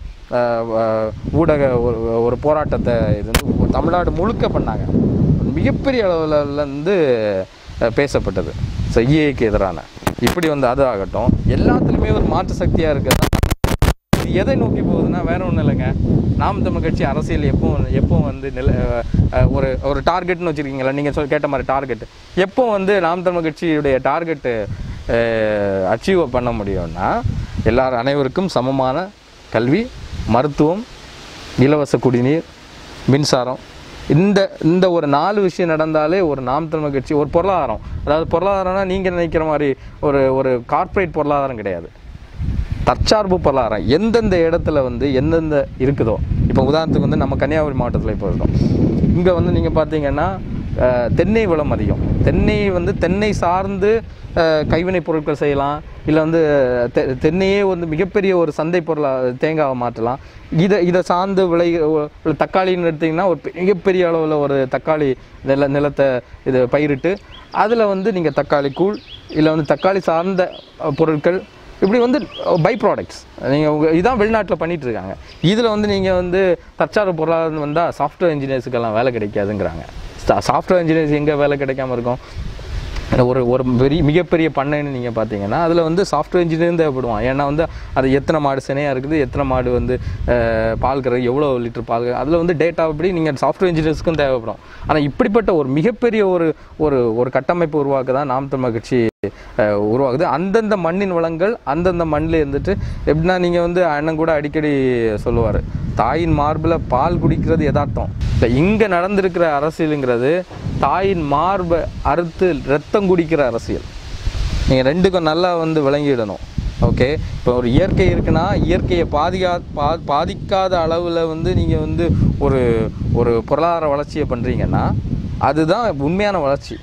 அஹ், அஹ், ஊடக ஒரு ஒரு போராட்டத்தை இது வந்து தமிழ்நாடு முழுக்க பண்ணாங்க மிகப்பெரிய அளவில் வந்து அஹ், பேசப்பட்டது ஸோ இஏக்கு எதிரான இப்படி வந்து அது ஆகட்டும் எல்லாத்துலேயுமே ஒரு மாற்று சக்தியாக இருக்கிறது இது எதை நோக்கி போகுதுன்னா வேற ஒன்றும் இல்லைங்க நாம் தமிழ் கட்சி அரசியல் எப்போ எப்போ வந்து நில அஹ், ஒரு ஒரு டார்கெட்னு வச்சுருக்கீங்களா நீங்கள் சொல் கேட்ட மாதிரி டார்கெட் எப்போ வந்து நாம் தமிழ் கட்சியுடைய டார்கெட்டு அச்சீவ் பண்ண முடியும்னா எல்லார் அனைவருக்கும் சமமான கல்வி மருத்துவம் இலவச குடிநீர் மின்சாரம் இந்த இந்த ஒரு நாலு விஷயம் நடந்தாலே ஒரு நாம் தமிழ் கட்சி ஒரு பொருளாதாரம் அதாவது பொருளாதாரம்னா நீங்கள் நினைக்கிற மாதிரி ஒரு ஒரு கார்ப்பரேட் பொருளாதாரம் கிடையாது தற்சார்பு பொருளாதாரம் எந்தெந்த இடத்துல வந்து எந்தெந்த இருக்குதோ இப்போ உதாரணத்துக்கு வந்து நம்ம கன்னியாகுமரி மாவட்டத்தில் இப்போ இருக்கோம் இங்கே வந்து நீங்கள் பார்த்தீங்கன்னா அஹ், தென்னை வளம் அதிகம் தென்னை வந்து தென்னை சார்ந்து அஹ், கைவினைப் பொருட்கள் செய்யலாம் இல்லை வந்து தெ தென்னையே வந்து மிகப்பெரிய ஒரு சந்தை பொருளாக தேங்காவை மாற்றலாம் இதை இதை சார்ந்து விளை ஒரு தக்காளின்னு எடுத்திங்கன்னா ஒரு மிகப்பெரிய அளவில் ஒரு தக்காளி நில நிலத்தை இது பயிரிட்டு அதில் வந்து நீங்கள் தக்காளி கூழ் இல்லை வந்து தக்காளி சார்ந்த அஹ், பொருட்கள் இப்படி வந்து பை ப்ராடக்ட்ஸ் நீங்கள் உங்கள் இதான் வெளிநாட்டில் பண்ணிட்டு இருக்காங்க இதில் வந்து நீங்கள் வந்து தற்சார்பு பொருளாதாரம் வந்தால் சாஃப்ட்வேர் இன்ஜினியர்ஸுக்கெல்லாம் வேலை கிடைக்காதுங்கிறாங்க சாஃப்ட்வேர் இன்ஜினியர்ஸ் எங்கே வேலை கிடைக்காம இருக்கும் ஒரு ஒரு பெரிய மிகப்பெரிய பண்ணைன்னு நீங்கள் பார்த்தீங்கன்னா அதில் வந்து சாஃப்ட்வேர் இன்ஜினியரும் தேவைப்படுவான் ஏன்னா வந்து அது எத்தனை மாடு சினையாக இருக்குது எத்தனை மாடு வந்து அஹ், பால் கறகு எவ்வளோ லிட்டர் பால் அதில் வந்து டேட்டா அப்படி நீங்கள் சாஃப்ட்வேர் இன்ஜினியர்ஸ்க்கும் தேவைப்படும் ஆனால் இப்படிப்பட்ட ஒரு மிகப்பெரிய ஒரு ஒரு ஒரு கட்டமைப்பு உருவாக்க தான் நாம் தமிழ் கட்சி அஹ், உருவாகுது அந்தந்த மண்ணின் வளங்கள் அந்தந்த மண்ணில் இருந்துட்டு எப்படின்னா நீங்கள் வந்து அண்ணன் கூட அடிக்கடி சொல்லுவார் தாயின் மார்பில் பால் குடிக்கிறது யதார்த்தம் இப்போ இங்கே நடந்திருக்கிற அரசியலுங்கிறது தாயின் மார்பை அறுத்து ரத்தம் குடிக்கிற அரசியல் நீங்கள் ரெண்டுக்கும் நல்லா வந்து விளங்கிடணும் ஓகே இப்போ ஒரு இயற்கை இருக்குன்னா இயற்கையை பாதிக்கா பா பாதிக்காத அளவில் வந்து நீங்கள் வந்து ஒரு ஒரு பொருளாதார வளர்ச்சியை பண்ணுறீங்கன்னா அதுதான் உண்மையான வளர்ச்சி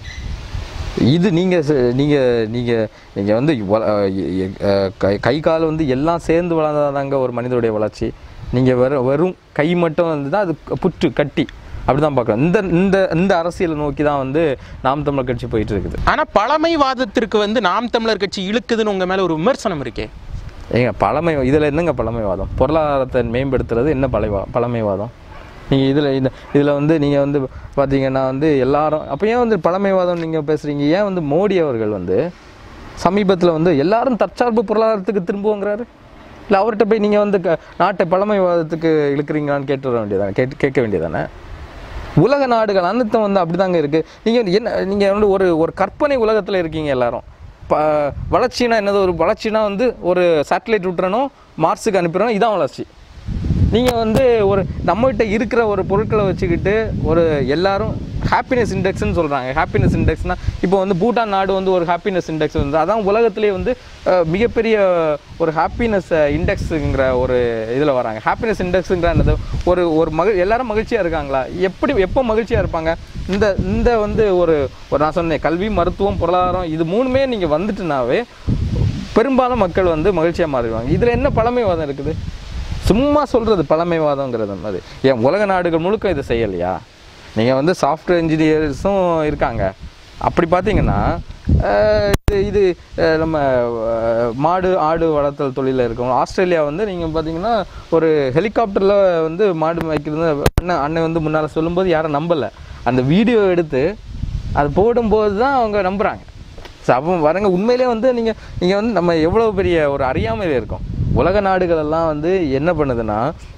இது நீங்கள் நீங்கள் நீங்கள் நீங்கள் வந்து வள- எ- எ- அஹ் கை கை கால் வந்து எல்லாம் சேர்ந்து வளர்ந்தாதாங்க ஒரு மனிதனுடைய வளர்ச்சி நீங்கள் வெறும் வெறும் கை மட்டும் வந்து தான் அது புற்று கட்டி அப்படி தான் பார்க்கலாம் இந்த இந்த இந்த அரசியலை நோக்கி தான் வந்து நாம் தமிழர் கட்சி போயிட்டு இருக்குது
ஆனா பழமைவாதத்திற்கு வந்து நாம் தமிழர் கட்சி இழுக்குதுன்னு உங்க மேல ஒரு விமர்சனம் இருக்கே
ஏங்க பழமை இதில் என்னங்க பழமைவாதம் பொருளாதாரத்தை மேம்படுத்துறது என்ன பழைவா பழமைவாதம் நீங்கள் இதில் இந்த இதில் வந்து நீங்கள் வந்து பார்த்தீங்கன்னா வந்து எல்லாரும் அப்போ ஏன் வந்து பழமைவாதம் நீங்கள் பேசுகிறீங்க ஏன் வந்து மோடி அவர்கள் வந்து சமீபத்தில் வந்து எல்லாரும் தற்சார்பு பொருளாதாரத்துக்கு திரும்புவோங்கிறாரு இல்லை அவர்கிட்ட போய் நீங்கள் வந்து க- நாட்டை பழமைவாதத்துக்கு இழுக்கிறீங்களான்னு கேட்டு வர வேண்டியதானே கேட்டு கேட்க வேண்டியதானே உலக நாடுகள் அனைத்தும் வந்து அப்படிதாங்க இருக்கு நீங்க என்ன நீங்க வந்து ஒரு ஒரு கற்பனை உலகத்துல இருக்கீங்க எல்லாரும் ப வளர்ச்சினா என்னது ஒரு வளர்ச்சினா வந்து ஒரு சேட்டலைட் விட்டுறணும் மார்ஸுக்கு அனுப்பிடணும் இதான் வளர்ச்சி நீங்கள் வந்து ஒரு நம்மகிட்ட இருக்கிற ஒரு பொருட்களை வச்சுக்கிட்டு ஒரு எல்லாரும் ஹாப்பினஸ் இண்டெக்ஸ்னு சொல்கிறாங்க ஹாப்பினஸ் இண்டெக்ஸ்னால் இப்போ வந்து பூட்டான் நாடு வந்து ஒரு ஹாப்பினஸ் இண்டெக்ஸ் வந்து அதான் உலகத்திலே வந்து அஹ், மிகப்பெரிய ஒரு ஹாப்பினஸ் இண்டெக்ஸுங்கிற ஒரு இதில் வராங்க ஹாப்பினஸ் இண்டெக்ஸுங்கிற என்னது ஒரு ஒரு மகிழ் எல்லாரும் மகிழ்ச்சியாக இருக்காங்களா எப்படி எப்போ மகிழ்ச்சியாக இருப்பாங்க இந்த இந்த வந்து ஒரு ஒரு நான் சொன்னேன் கல்வி மருத்துவம் பொருளாதாரம் இது மூணுமே நீங்கள் வந்துட்டுனாவே பெரும்பாலும் மக்கள் வந்து மகிழ்ச்சியாக மாறிடுவாங்க இதில் என்ன பழமைவாதம் இருக்குது சும்மா சொல்கிறது பழமைவாதங்கிறது மாதிரி ஏன் உலக நாடுகள் முழுக்க இதை செய்யலையா நீங்கள் வந்து சாஃப்ட்வேர் இன்ஜினியர்ஸும் இருக்காங்க அப்படி பார்த்தீங்கன்னா அஹ், இது இது அஹ், நம்ம அஹ், மாடு ஆடு வளர்த்தல் தொழிலில் இருக்கவங்க ஆஸ்திரேலியா வந்து நீங்கள் பார்த்தீங்கன்னா ஒரு ஹெலிகாப்டரில் வந்து மாடு வைக்கிறது அண்ணன் அண்ணன் வந்து முன்னால் சொல்லும்போது யாரும் நம்பலை அந்த வீடியோ எடுத்து அது போடும்போது தான் அவங்க நம்புகிறாங்க ஸோ அப்போ வரங்க உண்மையிலே வந்து நீங்கள் நீங்கள் வந்து நம்ம எவ்வளோ பெரிய ஒரு அறியாமையில் இருக்கோம் உலக நாடுகள் எல்லாம் வந்து என்ன பண்ணுதுன்னா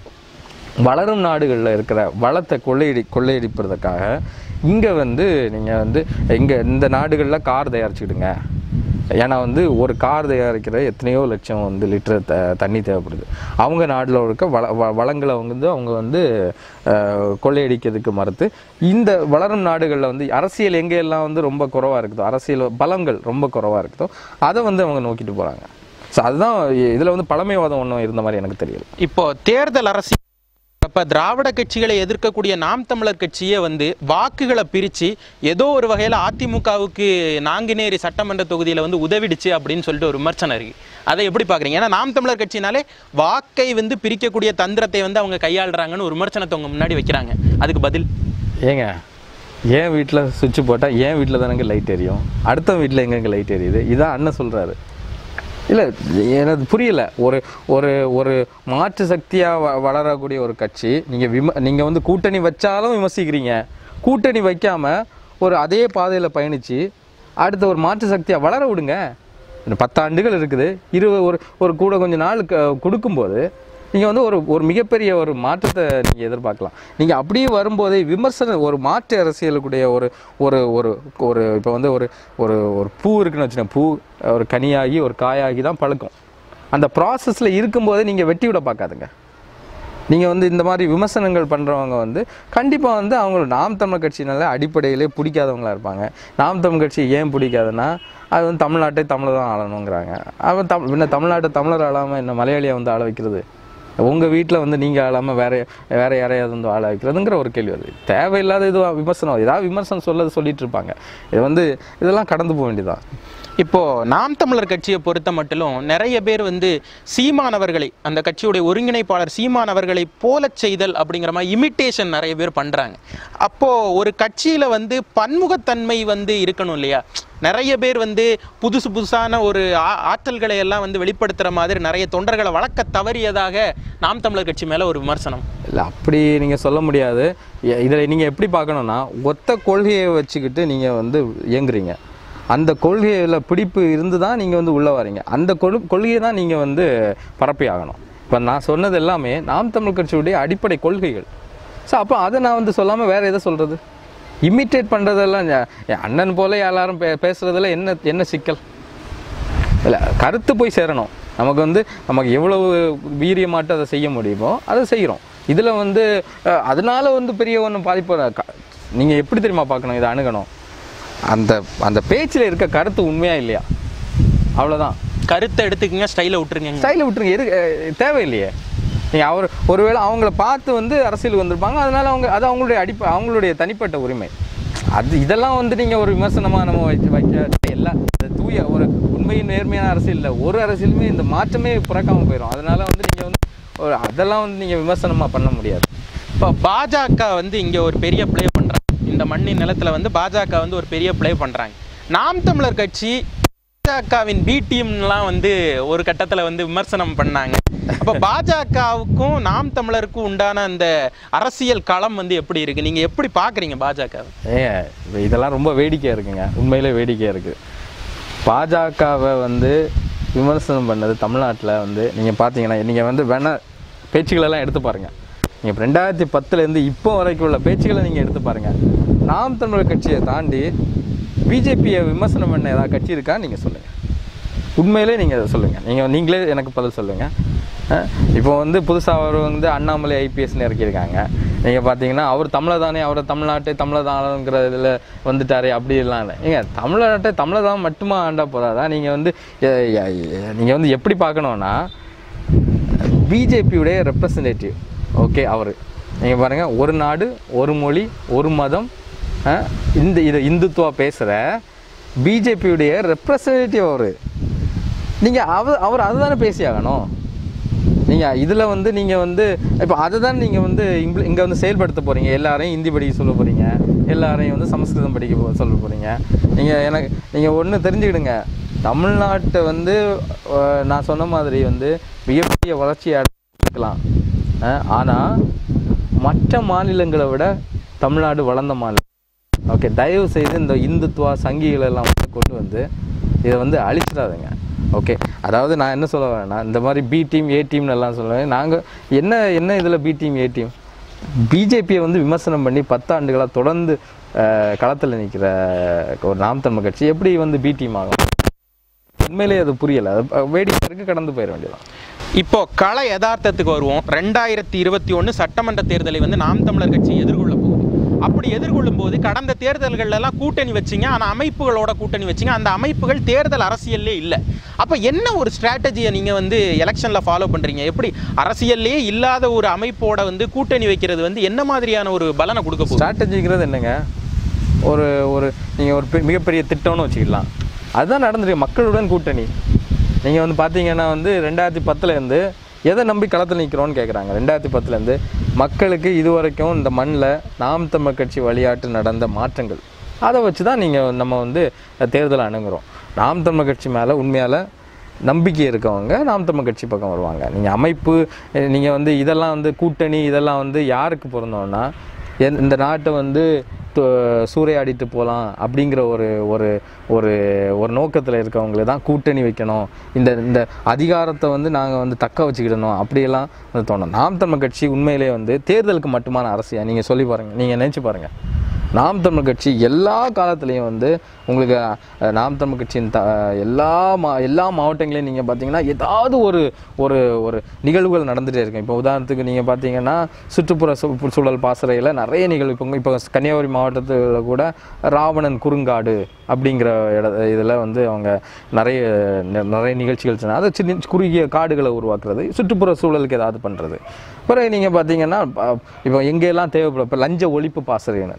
வளரும் நாடுகளில் இருக்கிற வளத்தை கொள்ளையடி கொள்ளையடிப்பதற்காக இங்கே வந்து நீங்கள் வந்து இங்கே இந்த நாடுகளில் கார் தயாரிச்சுக்கிடுங்க ஏன்னா வந்து ஒரு கார் தயாரிக்கிற எத்தனையோ லட்சம் வந்து லிட்டர் த தண்ணி தேவைப்படுது அவங்க நாட்டில் இருக்க வள வ- வளங்களை வந்து அவங்க வந்து அஹ், கொள்ளையடிக்கிறதுக்கு மறுத்து இந்த வளரும் நாடுகளில் வந்து அரசியல் எங்கே எல்லாம் வந்து ரொம்ப குறைவாக இருக்குதோ அரசியல் பலங்கள் ரொம்ப குறைவாக இருக்குதோ அதை வந்து அவங்க நோக்கிட்டு போகிறாங்க ஸோ அதுதான் இதில் வந்து பழமைவாதம் ஒன்றும் இருந்த மாதிரி எனக்கு தெரியல
இப்போ தேர்தல் அரசியல் அப்ப திராவிட கட்சிகளை எதிர்க்கக்கூடிய நாம் தமிழர் கட்சியே வந்து வாக்குகளை பிரிச்சு ஏதோ ஒரு வகையில அதிமுகவுக்கு நாங்குநேரி சட்டமன்ற தொகுதியில வந்து உதவிடுச்சு அப்படின்னு சொல்லிட்டு ஒரு விமர்சனம் இருக்கு அதை எப்படி பாக்குறீங்க ஏன்னா நாம் தமிழர் கட்சினாலே வாக்கை வந்து பிரிக்கக்கூடிய தந்திரத்தை வந்து அவங்க கையாளுறாங்கன்னு ஒரு விமர்சனத்தை உங்க முன்னாடி வைக்கிறாங்க அதுக்கு பதில்
ஏங்க என் வீட்டில் சுவிட்ச் போட்டால் என் வீட்டில் தானங்க லைட் எரியும் அடுத்த வீட்டில் எங்கெங்க லைட் எரியுது இதான் அண்ணன் சொல்கிறாரு இல்லை எனக்கு புரியல ஒரு ஒரு ஒரு மாற்று சக்தியாக வ வளரக்கூடிய ஒரு கட்சி நீங்கள் விம நீங்கள் வந்து கூட்டணி வச்சாலும் விமர்சிக்கிறீங்க கூட்டணி வைக்காமல் ஒரு அதே பாதையில் பயணித்து அடுத்த ஒரு மாற்று சக்தியாக வளர விடுங்க இந்த பத்தாண்டுகள் இருக்குது இருபது ஒரு ஒரு கூட கொஞ்ச நாள் க- கொடுக்கும்போது நீங்கள் வந்து ஒரு ஒரு மிகப்பெரிய ஒரு மாற்றத்தை நீங்கள் எதிர்பார்க்கலாம் நீங்கள் அப்படியே வரும்போதே விமர்சனம் ஒரு மாற்று அரசியலுக்குடைய ஒரு ஒரு ஒரு ஒரு இப்போ வந்து ஒரு ஒரு ஒரு பூ இருக்குன்னு வச்சுக்கோங்க பூ ஒரு கனியாகி ஒரு காயாகி தான் பழுக்கும் அந்த ப்ராசஸில் இருக்கும்போதே நீங்கள் வெட்டி விட பார்க்காதுங்க நீங்கள் வந்து இந்த மாதிரி விமர்சனங்கள் பண்ணுறவங்க வந்து கண்டிப்பாக வந்து அவங்க நாம் தமிழ் கட்சினால அடிப்படையிலே பிடிக்காதவங்களா இருப்பாங்க நாம் தமிழ் கட்சி ஏன் பிடிக்காதுன்னா அது வந்து தமிழ்நாட்டை தமிழர் தான் ஆளணுங்கிறாங்க அவன் தம் என்ன தமிழ்நாட்டை தமிழர் ஆளாமல் என்ன மலையாளியை வந்து ஆள வைக்கிறது உங்கள் வீட்டில் வந்து நீங்கள் ஆளாமல் வேற வேற யாரையாவது வந்து ஆள வைக்கிறதுங்கிற ஒரு கேள்வி வருது தேவையில்லாத இது விமர்சனம் ஏதாவது விமர்சனம் சொல்லது சொல்லிட்டு இருப்பாங்க இது வந்து இதெல்லாம் கடந்து போக வேண்டியதான்
இப்போ நாம் தமிழர் கட்சியை பொறுத்த மட்டிலும் நிறைய பேர் வந்து சீமானவர்களை அந்த கட்சியுடைய ஒருங்கிணைப்பாளர் சீமானவர்களை போல செய்தல் அப்படிங்கிற மாதிரி இமிட்டேஷன் நிறைய பேர் பண்றாங்க அப்போ ஒரு கட்சியில வந்து பன்முகத்தன்மை வந்து இருக்கணும் இல்லையா நிறைய பேர் வந்து புதுசு புதுசான ஒரு ஆ- ஆற்றல்களை எல்லாம் வந்து வெளிப்படுத்துற மாதிரி நிறைய தொண்டர்களை வளர்க்க தவறியதாக நாம் தமிழர் கட்சி மேல ஒரு விமர்சனம்
இல்லை அப்படி நீங்கள் சொல்ல முடியாது இதில் நீங்கள் எப்படி பார்க்கணுன்னா ஒத்த கொள்கையை வச்சுக்கிட்டு நீங்கள் வந்து இயங்குறீங்க அந்த கொள்கையில் பிடிப்பு இருந்து தான் நீங்கள் வந்து உள்ளே வரீங்க அந்த கொள் கொள்கையை தான் நீங்கள் வந்து பரப்பி ஆகணும் இப்போ நான் சொன்னது எல்லாமே நாம் தமிழ் கட்சியுடைய அடிப்படை கொள்கைகள் ஸோ அப்போ அதை நான் வந்து சொல்லாமல் வேறு எதை சொல்கிறது இமிட்டேட் பண்ணுறதெல்லாம் என் அண்ணன் போல எல்லாரும் பே பேசுகிறதுல என்ன என்ன சிக்கல் இல்லை கருத்து போய் சேரணும் நமக்கு வந்து நமக்கு எவ்வளவு வீரியமாட்டு அதை செய்ய முடியுமோ அதை செய்கிறோம் இதில் வந்து அஹ், அதனால வந்து பெரிய ஒன்றும் பாதிப்பு நீங்கள் எப்படி தெரியுமா பார்க்கணும் இதை அணுகணும் அந்த அந்த பேச்சில் இருக்க கருத்து உண்மையா இல்லையா அவ்வளோதான்
கருத்தை எடுத்துக்கங்க ஸ்டைலை விட்டுருங்க
ஸ்டைலில் விட்டுருங்க எது அஹ், தேவையில்லையே நீங்கள் அவர் ஒருவேளை அவங்கள பார்த்து வந்து அரசியல் வந்திருப்பாங்க அதனால அவங்க அது அவங்களுடைய அடிப்ப அவங்களுடைய தனிப்பட்ட உரிமை அது இதெல்லாம் வந்து நீங்கள் ஒரு விமர்சனமாக நம்ம வைக்க வைக்க எல்லாம் அது தூய ஒரு உண்மையின் நேர்மையான அரசியல் இல்லை ஒரு அரசியலுமே இந்த மாற்றமே பிறக்காமல் போயிடும் அதனால வந்து நீங்கள் வந்து ஒரு அதெல்லாம் வந்து நீங்கள் விமர்சனமாக பண்ண முடியாது
இப்போ பாஜக வந்து இங்கே ஒரு பெரிய ப்ளே பண்ணுறாங்க இந்த மண்ணின் நிலத்தில் வந்து பாஜக வந்து ஒரு பெரிய ப்ளே பண்ணுறாங்க நாம் தமிழர் கட்சி பாஜகவின் பி டீம்லாம் வந்து ஒரு கட்டத்தில் வந்து விமர்சனம் பண்ணாங்க அப்போ பாஜகவுக்கும் நாம் தமிழருக்கும் உண்டான அந்த அரசியல் களம் வந்து எப்படி இருக்கு நீங்கள் எப்படி பார்க்குறீங்க பாஜக
ஏங்க இப்ப இதெல்லாம் ரொம்ப வேடிக்கையாக இருக்குங்க உண்மையிலே வேடிக்கையாக இருக்குது பாஜகவை வந்து விமர்சனம் பண்ணது தமிழ்நாட்டில் வந்து நீங்கள் பார்த்தீங்கன்னா நீங்கள் வந்து வேணா பேச்சுகளெல்லாம் எடுத்து பாருங்கள் நீங்கள் ரெண்டாயிரத்தி பத்துலேருந்து இப்போ வரைக்கும் உள்ள பேச்சுகளை நீங்கள் எடுத்து பாருங்கள் நாம் தமிழர் கட்சியை தாண்டி பிஜேபியை விமர்சனம் பண்ண ஏதாவது கட்சி இருக்கான்னு நீங்கள் சொல்லுங்கள் உண்மையிலே நீங்கள் அதை சொல்லுங்கள் நீங்கள் நீங்களே எனக்கு பதில் சொல்லுங்கள் அஹ் இப்போ வந்து புதுசாக அவர் வந்து அண்ணாமலை ஐபிஎஸ்னு இறக்கியிருக்காங்க நீங்கள் பார்த்தீங்கன்னா அவர் தமிழை தானே அவரை தமிழ்நாட்டை தமிழை தானங்கிறதுல வந்துட்டாரே அப்படி எல்லாம் இல்லை ஏங்க தமிழ்நாட்டை தமிழை தான் மட்டுமா ஆண்டா போதாதா நீங்கள் வந்து நீங்கள் வந்து எப்படி பார்க்கணுன்னா பிஜேபியுடைய ரெப்ரசன்டேட்டிவ் ஓகே அவர் நீங்கள் பாருங்கள் ஒரு நாடு ஒரு மொழி ஒரு மதம் அஹ், இந்த இதை இந்துத்துவா பேசுகிற பிஜேபியுடைய ரெப்ரசன்டேட்டிவ் அவர் நீங்கள் அவர் அவர் அதை தானே பேசியாகணும் நீங்கள் இதில் வந்து நீங்கள் வந்து இப்போ அதை தான் நீங்கள் வந்து இம்ப்ளி இங்கே வந்து செயல்படுத்த போகிறீங்க எல்லாரையும் ஹிந்தி படிக்க சொல்ல போகிறீங்க எல்லாரையும் வந்து சமஸ்கிருதம் படிக்க போ- சொல்ல போகிறீங்க நீங்கள் எனக்கு நீங்கள் ஒன்று தெரிஞ்சுக்கிடுங்க தமிழ்நாட்டை வந்து அஹ், நான் சொன்ன மாதிரி வந்து மிகப்பெரிய வளர்ச்சி அடைக்கலாம் ஆனால் மற்ற மாநிலங்களை விட தமிழ்நாடு வளர்ந்த மாநிலம் ஓகே தயவு செய்து இந்த இந்துத்துவா சங்கிகள் எல்லாம் வந்து கொண்டு வந்து இதை வந்து அழிச்சிடாதுங்க ஓகே அதாவது நான் என்ன சொல்ல வரேன்னா இந்த மாதிரி பி டீம் ஏ டீம்னு எல்லாம் சொல்லுவேன் நாங்கள் என்ன என்ன இதில் பி டீம் ஏ டீம் பிஜேபியை வந்து விமர்சனம் பண்ணி பத்தாண்டுகளாக தொடர்ந்து களத்தில் நிற்கிற ஒரு நாம் தமிழ் கட்சி எப்படி வந்து பி டீம் ஆகும் உண்மையிலேயே அது புரியலை அது வேடிக்கைக்கு கடந்து போயிட வேண்டியதான்
இப்போ கள யதார்த்தத்துக்கு வருவோம் ரெண்டாயிரத்தி இருபத்தி ஒன்று சட்டமன்ற தேர்தலை வந்து நாம் தமிழர் கட்சி எதிர்கொள்ள போகுது அப்படி எதிர்கொள்ளும் போது கடந்த தேர்தல்கள்ல எல்லாம் கூட்டணி வச்சிங்க ஆனால் அமைப்புகளோட கூட்டணி வச்சிங்க அந்த அமைப்புகள் தேர்தல் அரசியல்லே இல்லை அப்போ என்ன ஒரு ஸ்ட்ராட்டஜியை நீங்கள் வந்து எலெக்ஷனில் ஃபாலோ பண்ணுறீங்க எப்படி அரசியல்லே இல்லாத ஒரு அமைப்போட வந்து கூட்டணி வைக்கிறது வந்து என்ன மாதிரியான ஒரு பலனை கொடுக்க போகுது
ஸ்ட்ராட்டஜிங்கிறது என்னங்க ஒரு ஒரு நீங்கள் ஒரு பெ- மிகப்பெரிய திட்டம்னு வச்சுக்கலாம் அதுதான் நடந்துருக்கு மக்களுடன் கூட்டணி நீங்கள் வந்து பார்த்தீங்கன்னா வந்து ரெண்டாயிரத்தி பத்துலேருந்து எதை நம்பி களத்தில் நிற்கிறோன்னு கேட்குறாங்க ரெண்டாயிரத்தி பத்துலேருந்து மக்களுக்கு இதுவரைக்கும் இந்த மண்ணில் நாம் தமிழ் கட்சி வழியாட்டு நடந்த மாற்றங்கள் அதை வச்சு தான் நீங்கள் நம்ம வந்து தேர்தலை அணுகுறோம் நாம் தமிழ் கட்சி மேலே உண்மையால் நம்பிக்கை இருக்கவங்க நாம் தமிழ் கட்சி பக்கம் வருவாங்க நீங்கள் அமைப்பு நீங்கள் வந்து இதெல்லாம் வந்து கூட்டணி இதெல்லாம் வந்து யாருக்கு பிறந்தோன்னா என்- இந்த நாட்டை வந்து து- சூறையாடிட்டு போகலாம் அப்படிங்கிற ஒரு ஒரு ஒரு ஒரு நோக்கத்தில் இருக்கவங்களுக்கு தான் கூட்டணி வைக்கணும் இந்த இந்த அதிகாரத்தை வந்து நாங்கள் வந்து தக்க வச்சுக்கிடணும் அப்படியெல்லாம் வந்து தோணும் நாம் தமிழ் கட்சி உண்மையிலே வந்து தேர்தலுக்கு மட்டுமான அரசியல் நீங்கள் சொல்லி பாருங்கள் நீங்கள் நினச்சி பாருங்கள் நாம் தமிழ் கட்சி எல்லா காலத்துலேயும் வந்து உங்களுக்கு அஹ், நாம் தமிழ் கட்சியின் த எல்லா மா எல்லா மாவட்டங்களையும் நீங்கள் பார்த்தீங்கன்னா ஏதாவது ஒரு ஒரு ஒரு நிகழ்வுகள் நடந்துகிட்டே இருக்கும் இப்போ உதாரணத்துக்கு நீங்கள் பார்த்தீங்கன்னா சுற்றுப்புற சூ- சூழல் பாசறையில் நிறைய நிகழ்வு இப்போ இப்போ கன்னியாகுமரி மாவட்டத்தில் கூட ராவணன் குறுங்காடு அப்படிங்கிற இட இதில் வந்து அவங்க நிறைய நி- நிறைய நிகழ்ச்சிகள் செஞ்சாங்க. அதை சின்ன குறுகிய காடுகளை உருவாக்குறது சுற்றுப்புற சூழலுக்கு ஏதாவது பண்ணுறது பிறகு நீங்கள் பார்த்தீங்கன்னா ப- இப்போ எங்கெல்லாம் தேவைப்படும் இப்போ லஞ்ச ஒழிப்பு பாசறைன்னு லஞ்சம்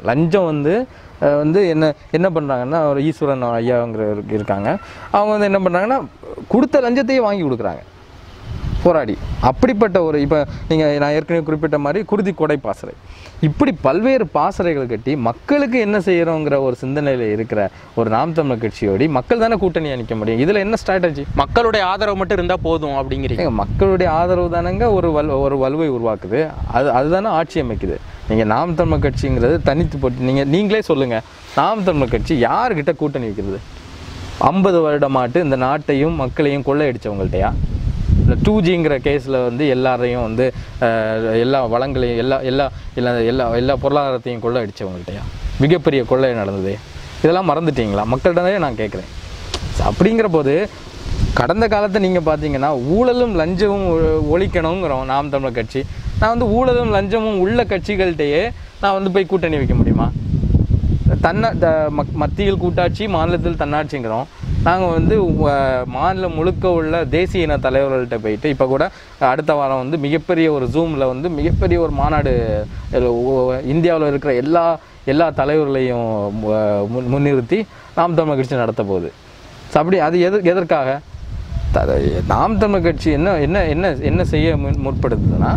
வந்து அஹ், வந்து என்ன என்ன பண்ணுறாங்கன்னா ஒரு ஈஸ்வரன் ஐயாங்கிற இருக்காங்க அவங்க வந்து என்ன பண்ணுறாங்கன்னா கொடுத்த லஞ்சத்தையே வாங்கி கொடுக்குறாங்க போராடி அப்படிப்பட்ட ஒரு இப்போ நீங்கள் நான் ஏற்கனவே குறிப்பிட்ட மாதிரி குருதி கொடை பாசறை இப்படி பல்வேறு பாசறைகள் கட்டி மக்களுக்கு என்ன செய்கிறோங்கிற ஒரு சிந்தனையில் இருக்கிற ஒரு நாம் தமிழர் கட்சியோடி மக்கள் தானே கூட்டணியாக நிற்க முடியும் இதில் என்ன ஸ்ட்ராட்டஜி
மக்களுடைய ஆதரவு மட்டும் இருந்தா போதும் அப்படிங்கிறீங்க
ஏங்க மக்களுடைய ஆதரவு தானங்க ஒரு வல் ஒரு வலுவை உருவாக்குது அது அதுதானே ஆட்சி அமைக்குது நீங்கள் நாம் தமிழர் கட்சிங்கிறது தனித்து போட்டு நீங்கள் நீங்களே சொல்லுங்கள் நாம் தமிழர் கட்சி யார்கிட்ட கூட்டணி வைக்கிறது ஐம்பது வருடமாட்டு இந்த நாட்டையும் மக்களையும் கொள்ளையடிச்சவங்கள்ட்டயா இந்த டூ ஜிங்கிற கேஸில் வந்து எல்லாரையும் வந்து அஹ், எல்லா வளங்களையும் எல்லா எல்லா எல்லா எல்லா எல்லா பொருளாதாரத்தையும் கொள்ளையடிச்சவங்கள்ட்டயா மிகப்பெரிய கொள்ளை நடந்தது இதெல்லாம் மறந்துட்டீங்களா மக்களிடமே நான் கேட்குறேன் அப்படிங்கிற போது கடந்த காலத்தை நீங்கள் பார்த்தீங்கன்னா ஊழலும் லஞ்சமும் ஒ- ஒழிக்கணுங்கிறோம் நாம் தமிழர் கட்சி நான் வந்து ஊழலும் லஞ்சமும் உள்ள கட்சிகள்கிட்டயே நான் வந்து போய் கூட்டணி வைக்க முடியுமா தன்ன த மக் மத்தியில் கூட்டாட்சி மாநிலத்தில் தன்னாட்சிங்கிறோம் நாங்கள் வந்து அஹ், மாநிலம் முழுக்க உள்ள தேசிய இன தலைவர்கள்ட்ட போயிட்டு இப்போ கூட அடுத்த வாரம் வந்து மிகப்பெரிய ஒரு ஜூமில் வந்து மிகப்பெரிய ஒரு மாநாடு இந்தியாவில் இருக்கிற எல்லா எல்லா தலைவர்களையும் அஹ், முன் முன்னிறுத்தி நாம் தமிழர் கட்சி நடத்த போகுது ஸோ அப்படி அது எது எதற்காக த- நாம் தமிழர் கட்சி என்ன என்ன என்ன என்ன செய்ய முன் முற்படுத்துதுன்னா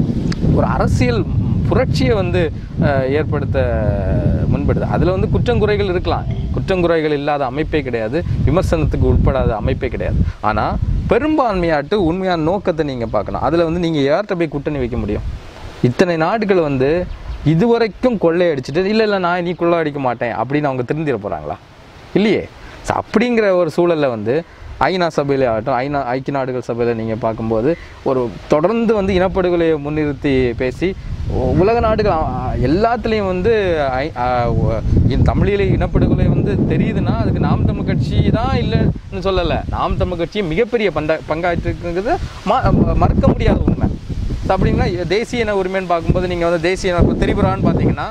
ஒரு அரசியல் புரட்சியை வந்து அஹ், ஏற்படுத்த முன்படுது அதில் வந்து குற்றங்குறைகள் இருக்கலாம் குற்றங்குறைகள் இல்லாத அமைப்பே கிடையாது விமர்சனத்துக்கு உட்படாத அமைப்பே கிடையாது ஆனால் பெரும்பான்மையாட்டு உண்மையான நோக்கத்தை நீங்கள் பார்க்கணும் அதில் வந்து நீங்கள் யார்கிட்ட போய் கூட்டணி வைக்க முடியும் இத்தனை நாடுகள் வந்து இதுவரைக்கும் கொள்ளையடிச்சிட்டு இல்லை இல்லை நான் நீ கொள்ளையடிக்க மாட்டேன் அப்படின்னு அவங்க திருந்திட போகிறாங்களா இல்லையே ஸோ அப்படிங்கிற ஒரு சூழலில் வந்து ஐநா சபையிலே ஆகட்டும் ஐநா ஐக்கிய நாடுகள் சபையில் நீங்கள் பார்க்கும்போது ஒரு தொடர்ந்து வந்து இனப்படுகொலையை முன்னிறுத்தி பேசி உ- உலக நாடுகள் அ- அ- எல்லாத்துலேயும் வந்து ஐ- அ, ஒ- இந்த தமிழில் இனப்படுகொலை வந்து தெரியுதுன்னா அதுக்கு நாம் தமிழ் கட்சி தான் இல்லைன்னு சொல்லலை நாம் தமிழ் கட்சி மிகப்பெரிய பண்ட பங்காற்றிருக்குங்கிறது ம மறுக்க முடியாத உண்மை ஸோ அப்படின்னா தேசிய இன உரிமைன்னு பார்க்கும்போது நீங்கள் வந்து தேசிய இன திரிபுரான்னு பார்த்தீங்கன்னா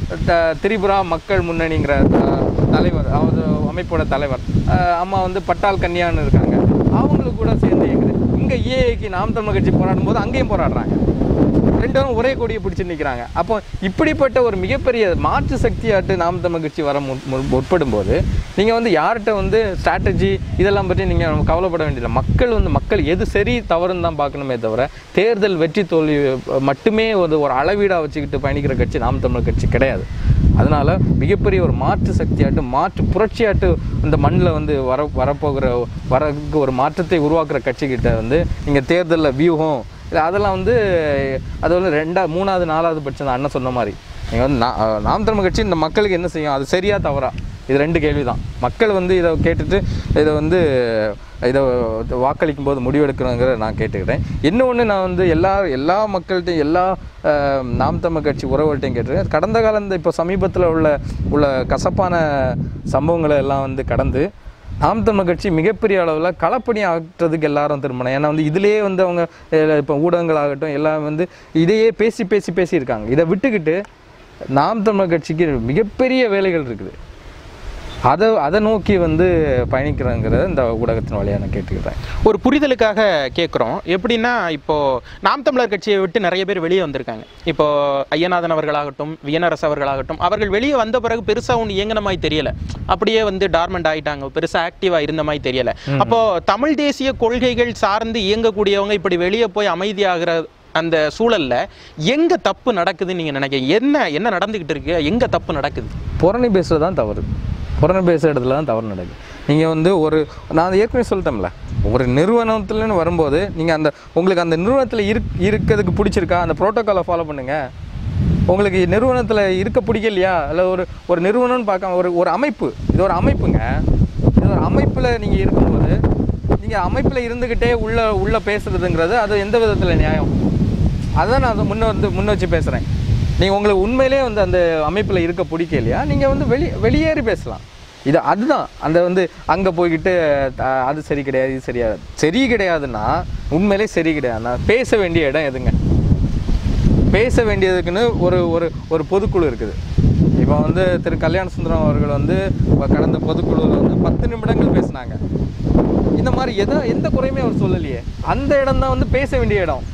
த- திரிபுரா மக்கள் முன்னணிங்கிற த- தலைவர் அவர் அமைப்போட தலைவர் அஹ் அம்மா வந்து பட்டால் கன்னியான்னு இருக்காங்க அவங்களுக்கு கூட சேர்ந்து இயங்குது இங்கே ஏஏக்கு நாம் தமிழ் கட்சி போராடும் போது அங்கேயும் போராடுறாங்க ரெண்டு பேரும் ஒரே கொடியை பிடிச்சி நிற்கிறாங்க அப்போ இப்படிப்பட்ட ஒரு மிகப்பெரிய மாற்று சக்தியாட்டு நாம் தமிழ் கட்சி வர முன்- முன்- முற்படும் போது நீங்கள் வந்து யார்கிட்ட வந்து ஸ்ட்ராட்டஜி இதெல்லாம் பற்றி நீங்கள் கவலைப்பட வேண்டியதில்லை மக்கள் வந்து மக்கள் எது சரி தவறுன்னு தான் பார்க்கணுமே தவிர தேர்தல் வெற்றி தோல்வி மட்டுமே ஒரு ஒரு அளவீடாக வச்சுக்கிட்டு பயணிக்கிற கட்சி நாம் தமிழ் கட்சி கிடையாது அதனால மிகப்பெரிய ஒரு மாற்று சக்தியாட்டு மாற்று புரட்சியாட்டு இந்த மண்ணில் வந்து வர வரப்போகிற வரக்கு ஒரு மாற்றத்தை உருவாக்குற கட்சிக்கிட்ட வந்து நீங்கள் தேர்தலில் வியூகம் இல்லை அதெல்லாம் வந்து அது வந்து ரெண்டா மூணாவது நாலாவது பட்சம் தான் அண்ணன் சொன்ன மாதிரி நீங்கள் வந்து நா- நாம் தமிழ் கட்சி இந்த மக்களுக்கு என்ன செய்யும் அது சரியா தவறா இது ரெண்டு கேள்வி தான் மக்கள் வந்து இதை கேட்டுட்டு இதை வந்து இதை வாக்களிக்கும் போது முடிவெடுக்கணுங்கிற நான் கேட்டுக்கிறேன் இன்னொன்று நான் வந்து எல்லா எல்லா மக்கள்கிட்டையும் எல்லா அஹ், நாம் தமிழ் கட்சி உறவுகள்ட்டையும் கேட்டிருக்கேன் கடந்த காலம் இந்த இப்போ சமீபத்தில் உள்ள உள்ள கசப்பான சம்பவங்களை எல்லாம் வந்து கடந்து நாம் தமிழ் கட்சி மிகப்பெரிய அளவில் களப்பணி ஆக்குறதுக்கு எல்லாரும் திரும்பணும் ஏன்னா வந்து இதுலேயே வந்து அவங்க இப்போ ஊடகங்களாகட்டும் எல்லாம் வந்து இதையே பேசி பேசி பேசியிருக்காங்க இதை விட்டுக்கிட்டு நாம் தமிழ் கட்சிக்கு மிகப்பெரிய வேலைகள் இருக்குது அதை அதை நோக்கி வந்து பயணிக்கிறேங்கிறத இந்த ஊடகத்தின் வழியாக நான் கேட்டுக்கிறேன்
ஒரு புரிதலுக்காக கேட்குறோம் எப்படின்னா இப்போ நாம் தமிழர் கட்சியை விட்டு நிறைய பேர் வெளியே வந்திருக்காங்க இப்போ ஐயநாதன் அவர்களாகட்டும் வியனரசு அவர்களாகட்டும் அவர்கள் வெளியே வந்த பிறகு பெருசா ஒன்று இயங்கின மாதிரி தெரியல அப்படியே வந்து டார்மெண்ட் ஆயிட்டாங்க பெருசா ஆக்டிவா இருந்த மாதிரி தெரியல அப்போ தமிழ் தேசிய கொள்கைகள் சார்ந்து இயங்கக்கூடியவங்க இப்படி வெளியே போய் அமைதியாகிற அந்த சூழல்ல எங்க தப்பு நடக்குதுன்னு நீங்க நினைக்கிறீங்க என்ன என்ன நடந்துகிட்டு இருக்கு எங்க தப்பு நடக்குது
புறணி பேசுகிறது தான் தவறு புறணி பேசுகிற இடத்துல தான் தவறு நடக்குது நீங்கள் வந்து ஒரு நான் ஏற்கனவே சொல்லிட்டேன்ல ஒரு நிறுவனத்துலன்னு வரும்போது நீங்கள் அந்த உங்களுக்கு அந்த நிறுவனத்தில் இருக் இருக்கிறதுக்கு பிடிச்சிருக்கா அந்த ப்ரோட்டோக்காலை ஃபாலோ பண்ணுங்கள் உங்களுக்கு நிறுவனத்தில் இருக்க பிடிக்கலையா இல்லை ஒரு ஒரு நிறுவனம்னு பார்க்காம ஒரு ஒரு அமைப்பு இது ஒரு அமைப்புங்க இது ஒரு அமைப்பில் நீங்கள் இருக்கும்போது நீங்கள் அமைப்பில் இருந்துக்கிட்டே உள்ள உள்ளே பேசுறதுங்கிறது அது எந்த விதத்தில் நியாயம் அதான் நான் அதை முன்ன வந்து முன்ன வச்சு பேசுகிறேன் நீங்கள் உங்களுக்கு உண்மையிலே வந்து அந்த அமைப்பில் இருக்க பிடிக்கலையா நீங்கள் வந்து வெளி வெளியேறி பேசலாம் இது அதுதான் அந்த வந்து அங்கே போய்கிட்டு அஹ், அது சரி கிடையாது இது சரியா சரி கிடையாதுன்னா உண்மையிலே சரி கிடையாதுன்னா பேச வேண்டிய இடம் எதுங்க பேச வேண்டியதுக்குன்னு ஒரு ஒரு ஒரு பொதுக்குழு இருக்குது இப்போ வந்து திரு கல்யாண சுந்தரம் அவர்கள் வந்து கடந்த பொதுக்குழுவில் வந்து பத்து நிமிடங்கள் பேசினாங்க இந்த மாதிரி எதை எந்த குறையுமே அவர் சொல்லலையே அந்த இடம் தான் வந்து பேச வேண்டிய இடம்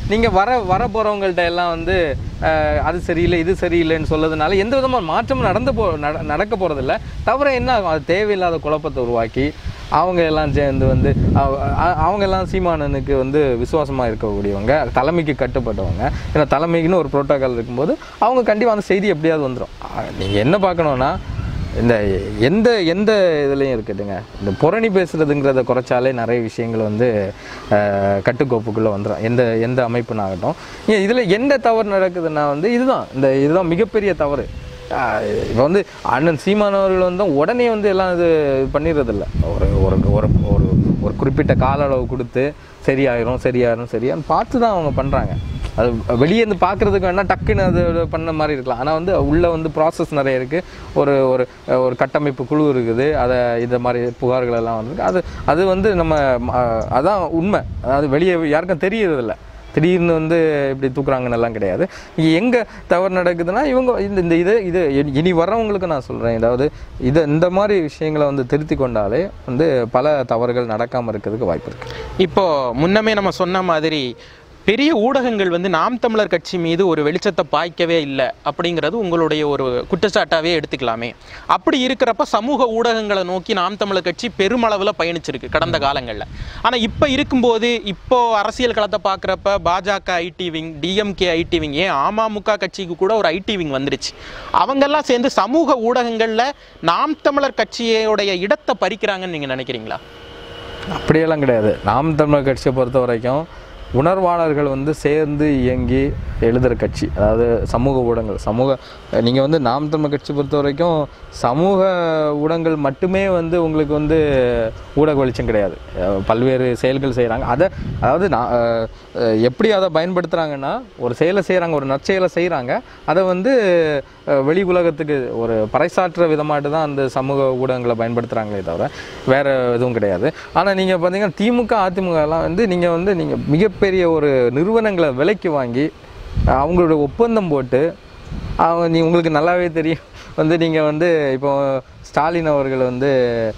நீங்கள் வர வர போகிறவங்கள்ட்ட எல்லாம் வந்து அஹ், அது சரியில்லை இது சரியில்லைன்னு சொல்லதுனால எந்த விதமான மாற்றமும் நடந்து போ நட நடக்க போகிறதில்ல தவிர என்ன ஆகும்? அது தேவையில்லாத குழப்பத்தை உருவாக்கி அவங்க எல்லாம் சேர்ந்து வந்து அவ- அ- அவங்க எல்லாம் சீமானனுக்கு வந்து விசுவாசமாக இருக்கக்கூடியவங்க தலைமைக்கு கட்டுப்பட்டவங்க ஏன்னா தலைமைக்குன்னு ஒரு புரோட்டோகால் இருக்கும்போது அவங்க கண்டிப்பாக அந்த செய்தி எப்படியாவது வந்துடும் நீங்கள் என்ன பார்க்கணுன்னா இந்த எந்த எந்த இதுலேயும் இருக்குதுங்க இந்த புரணி பேசுறதுங்கிறத குறைச்சாலே நிறைய விஷயங்கள் வந்து அஹ், கட்டுக்கோப்புக்குள்ளே வந்துடும் எந்த எந்த அமைப்புனாகட்டும் ஏன் இதில் எந்த தவறு நடக்குதுன்னா வந்து இதுதான் இந்த இதுதான் மிகப்பெரிய தவறு இப்போ வந்து அண்ணன் சீமானவர்கள் வந்து உடனே வந்து எல்லாம் இது பண்ணிடுறதில்ல ஒரு ஒரு ஒரு ஒரு ஒரு குறிப்பிட்ட கால அளவு கொடுத்து சரியாயிரும் சரியாயிரும் சரியான்னு பார்த்து தான் அவங்க பண்ணுறாங்க அது வெளியே இருந்து பார்க்குறதுக்கு வேணால் டக்குன்னு அது இது பண்ண மாதிரி இருக்கலாம் ஆனால் வந்து உள்ளே வந்து ப்ராசஸ் நிறைய இருக்குது ஒரு ஒரு ஒரு கட்டமைப்பு குழு இருக்குது அதை இந்த மாதிரி புகார்கள் எல்லாம் வந்திருக்கு அது அது வந்து நம்ம அஹ், அதான் உண்மை அதாவது வெளியே யாருக்கும் தெரியறதில்ல திடீர்னு வந்து இப்படி தூக்குறாங்கன்னு எல்லாம் கிடையாது இங்கே எங்கே தவறு நடக்குதுன்னா இவங்க இந்த இந்த இது இது இனி- இனி வர்றவங்களுக்கு நான் சொல்கிறேன் அதாவது இதை இந்த மாதிரி விஷயங்களை வந்து திருத்தி கொண்டாலே வந்து பல தவறுகள் நடக்காமல் இருக்கிறதுக்கு வாய்ப்பு இருக்குது
இப்போ முன்னமே நம்ம சொன்ன மாதிரி பெரிய ஊடகங்கள் வந்து நாம் தமிழர் கட்சி மீது ஒரு வெளிச்சத்தை பாய்க்கவே இல்லை அப்படிங்கிறது உங்களுடைய ஒரு குற்றச்சாட்டாவே எடுத்துக்கலாமே அப்படி இருக்கிறப்ப சமூக ஊடகங்களை நோக்கி நாம் தமிழர் கட்சி பெருமளவில் பயணிச்சிருக்கு கடந்த காலங்களில் ஆனால் இப்போ இருக்கும்போது இப்போ அரசியல் களத்தை பார்க்குறப்ப பாஜக IT wing DMK IT wing ஏன் அமமுக கட்சிக்கு கூட ஒரு ஐடி விங் வந்துருச்சு அவங்கெல்லாம் சேர்ந்து சமூக ஊடகங்களில் நாம் தமிழர் கட்சியோடைய இடத்தை பறிக்கிறாங்கன்னு நீங்கள் நினைக்கிறீங்களா
அப்படியெல்லாம் கிடையாது நாம் தமிழர் கட்சியை பொறுத்த வரைக்கும் உணர்வாளர்கள் வந்து சேர்ந்து இயங்கி எழுதுகிற கட்சி அதாவது சமூக ஊடகங்கள் சமூக நீங்கள் வந்து நாம் தமிழர் கட்சி பொறுத்த வரைக்கும் சமூக ஊடகங்கள் மட்டுமே வந்து உங்களுக்கு வந்து ஊடக வெளிச்சம் கிடையாது அஹ் பல்வேறு செயல்கள் செய்கிறாங்க அதை அதாவது நான் அஹ், அஹ், எப்படி அதை பயன்படுத்துகிறாங்கன்னா ஒரு செயலை செய்கிறாங்க ஒரு நற்செயலை செய்கிறாங்க அதை வந்து அஹ், வெளி உலகத்துக்கு ஒரு பறைசாற்ற விதமாட்டு தான் அந்த சமூக ஊடகங்களை பயன்படுத்துகிறாங்களே தவிர வேறு எதுவும் கிடையாது ஆனால் நீங்கள் பார்த்தீங்கன்னா திமுக அதிமுக எல்லாம் வந்து நீங்கள் வந்து நீங்கள் மிகப்பெரிய ஒரு நிறுவனங்களை விலைக்கு வாங்கி அஹ், அவங்களோட ஒப்பந்தம் போட்டு அவங்க நீ உங்களுக்கு நல்லாவே தெரியும் வந்து நீங்கள் வந்து இப்போ ஸ்டாலின் அவர்கள் வந்து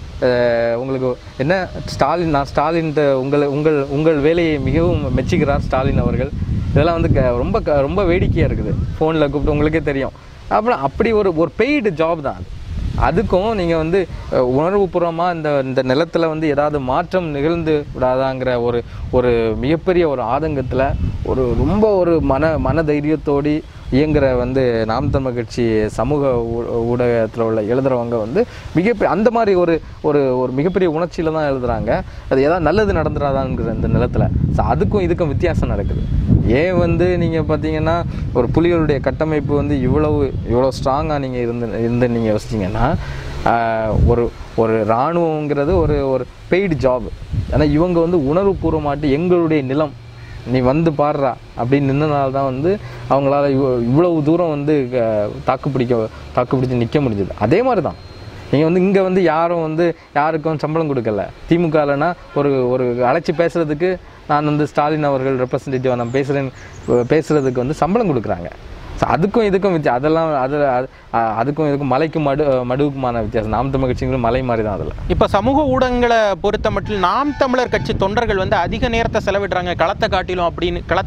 அஹ், உங்களுக்கு என்ன ஸ்டாலின் நான் ஸ்டாலின்ட்ட உங்களை உங்கள் உங்கள் வேலையை மிகவும் மெச்சுகிறார் ஸ்டாலின் அவர்கள் இதெல்லாம் வந்து க- ரொம்ப க- ரொம்ப வேடிக்கையாக இருக்குது ஃபோனில் கூப்பிட்டு உங்களுக்கே தெரியும் அப்புறம் அப்படி ஒரு ஒரு பெய்டு ஜாப் தான் அது அதுக்கும் நீங்கள் வந்து அஹ், உணர்வுபூர்வமாக இந்த இந்த நிலத்தில் வந்து ஏதாவது மாற்றம் நிகழ்ந்து விடாதாங்கிற ஒரு ஒரு மிகப்பெரிய ஒரு ஆதங்கத்தில் ஒரு ரொம்ப ஒரு மன மன தைரியத்தோடி இயங்குற வந்து நாம் தமிழ் கட்சி சமூக ஊடகத்தில் உள்ள எழுதுறவங்க வந்து மிகப்பெரிய அந்த மாதிரி ஒரு ஒரு ஒரு மிகப்பெரிய உணர்ச்சியில் தான் எழுதுறாங்க அது ஏதாவது நல்லது நடந்துடாதாங்கிற இந்த நிலத்தில் ஸோ அதுக்கும் இதுக்கும் வித்தியாசம் நடக்குது ஏன் வந்து நீங்கள் பார்த்தீங்கன்னா ஒரு புலிகளுடைய கட்டமைப்பு வந்து இவ்வளவு இவ்வளோ ஸ்ட்ராங்காக நீங்கள் இருந்து இருந்து நீங்கள் யோசிச்சிங்கன்னா ஆஹ், ஒரு ஒரு இராணுவங்கிறது ஒரு ஒரு பெய்டு ஜாப் ஆனால் இவங்க வந்து உணர்வுபூர்வமாட்டு எங்களுடைய நிலம் நீ வந்து பாடுறா அப்படின்னு நின்றனால தான் வந்து அவங்களால இவ்வ- இவ்வளவு தூரம் வந்து க- தாக்கு பிடிக்க தாக்கு பிடிச்சி நிற்க முடிஞ்சது அதே மாதிரி தான் நீங்கள் வந்து இங்கே வந்து யாரும் வந்து யாருக்கும் சம்பளம் கொடுக்கல திமுகலனா ஒரு ஒரு அழைச்சி பேசுகிறதுக்கு நான் வந்து ஸ்டாலின் அவர்கள் ரெப்ரசன்டேட்டிவ் நான் பேசுகிறேன் பேசுகிறதுக்கு வந்து சம்பளம் கொடுக்குறாங்க ஸோ அதுக்கும் இதுக்கும் வித்தியா அதெல்லாம் அது அது- அ- அதுக்கும் இதுக்கும் மலைக்கும் மடு மடுவுக்குமான வித்தியாசம் நாம் தமிழ் கட்சிங்கிறது மலை மாதிரி தான் அதில்
இப்போ சமூக ஊடகங்களை பொறுத்த மட்டும் நாம் தமிழர் கட்சி தொண்டர்கள் வந்து அதிக நேரத்தை செலவிடுறாங்க களத்தை காட்டிலும் அப்படின்னு கள